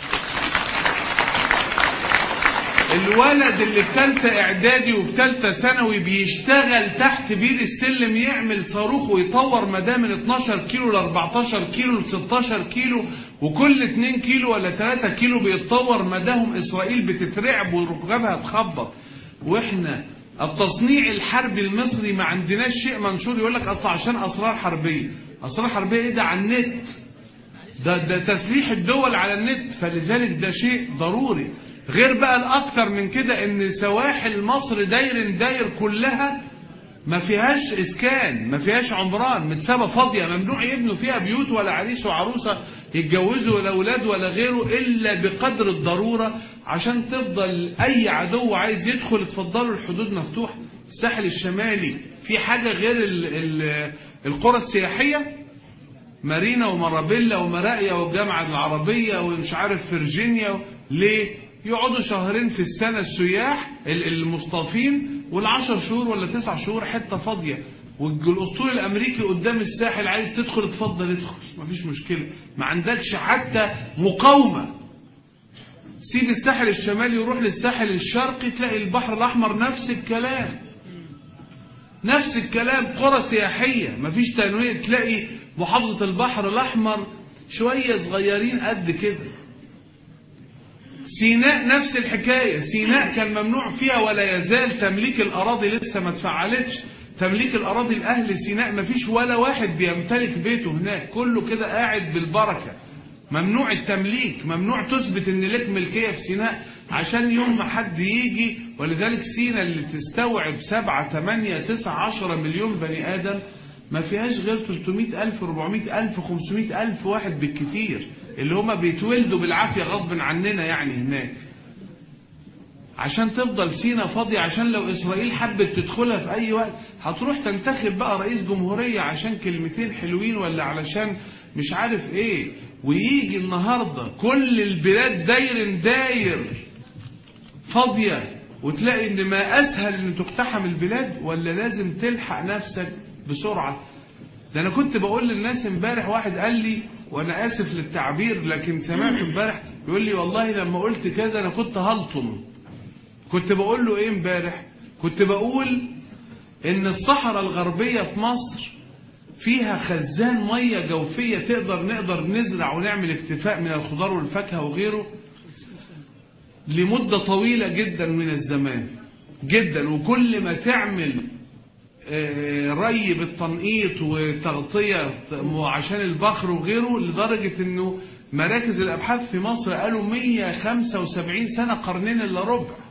الولد اللي في ثالثه اعدادي وفي ثالثه ثانوي بيشتغل تحت بير السلم يعمل صاروخ ويطور مداه من 12 كيلو ل 14 كيلو ل 16 كيلو وكل 2 كيلو ولا 3 كيلو بيتطور مداهم اسرائيل بتترعب وركبها تخبط واحنا التصنيع الحربي المصري ما عندناش شيء منشور يقول لك اصل عشان اسرار حربيه اسرار حربيه ايه ده على النت ده ده تسليح الدول على النت فلذلك ده شيء ضروري غير بقى الاكتر من كده ان سواحل مصر داير داير كلها ما فيهاش اسكان ما فيهاش عمران متسابه فاضيه ممنوع يبنوا فيها بيوت ولا عريس وعروسه يتجوزوا ولا اولاد ولا غيره الا بقدر الضروره عشان تفضل اي عدو عايز يدخل اتفضلوا الحدود مفتوحه الساحل الشمالي في حاجه غير ال ال القرى السياحيه مارينا ومرابيلا ومراقيا والجامعه العربيه ومش عارف فرجينيا ليه يقعدوا شهرين في السنه السياح المصطافين والعشر شهور ولا تسع شهور حته فاضيه والاسطول الامريكي قدام الساحل عايز تدخل اتفضل ادخل مفيش مشكله ما عندكش حتى مقاومه سيب الساحل الشمالي وروح للساحل الشرقي تلاقي البحر الاحمر نفس الكلام نفس الكلام قرى سياحيه مفيش تنويه تلاقي محافظه البحر الاحمر شويه صغيرين قد كده سيناء نفس الحكاية سيناء كان ممنوع فيها ولا يزال تمليك الأراضي لسه ما اتفعلتش تمليك الأراضي لأهل سيناء ما فيش ولا واحد بيمتلك بيته هناك كله كده قاعد بالبركة ممنوع التمليك ممنوع تثبت ان لك ملكية في سيناء عشان يوم ما حد يجي ولذلك سيناء اللي تستوعب سبعة تمانية تسعة عشرة مليون بني آدم ما فيهاش غير 300 ألف 400 ألف 500 ألف واحد بالكتير اللي هما بيتولدوا بالعافية غصب عننا يعني هناك عشان تفضل سينا فاضية عشان لو إسرائيل حبت تدخلها في أي وقت هتروح تنتخب بقى رئيس جمهورية عشان كلمتين حلوين ولا علشان مش عارف إيه ويجي النهاردة كل البلاد داير داير فاضية وتلاقي إن ما أسهل إن تقتحم البلاد ولا لازم تلحق نفسك بسرعة ده أنا كنت بقول للناس امبارح واحد قال لي وانا اسف للتعبير لكن سمعت امبارح يقول لي والله لما قلت كذا انا كنت هلطم كنت بقول له ايه امبارح كنت بقول ان الصحراء الغربية في مصر فيها خزان مية جوفية تقدر نقدر نزرع ونعمل اكتفاء من الخضار والفاكهة وغيره لمدة طويلة جدا من الزمان جدا وكل ما تعمل آه، ري بالتنقيط وتغطية عشان البخر وغيره لدرجة انه مراكز الابحاث في مصر قالوا 175 سنة قرنين الا ربع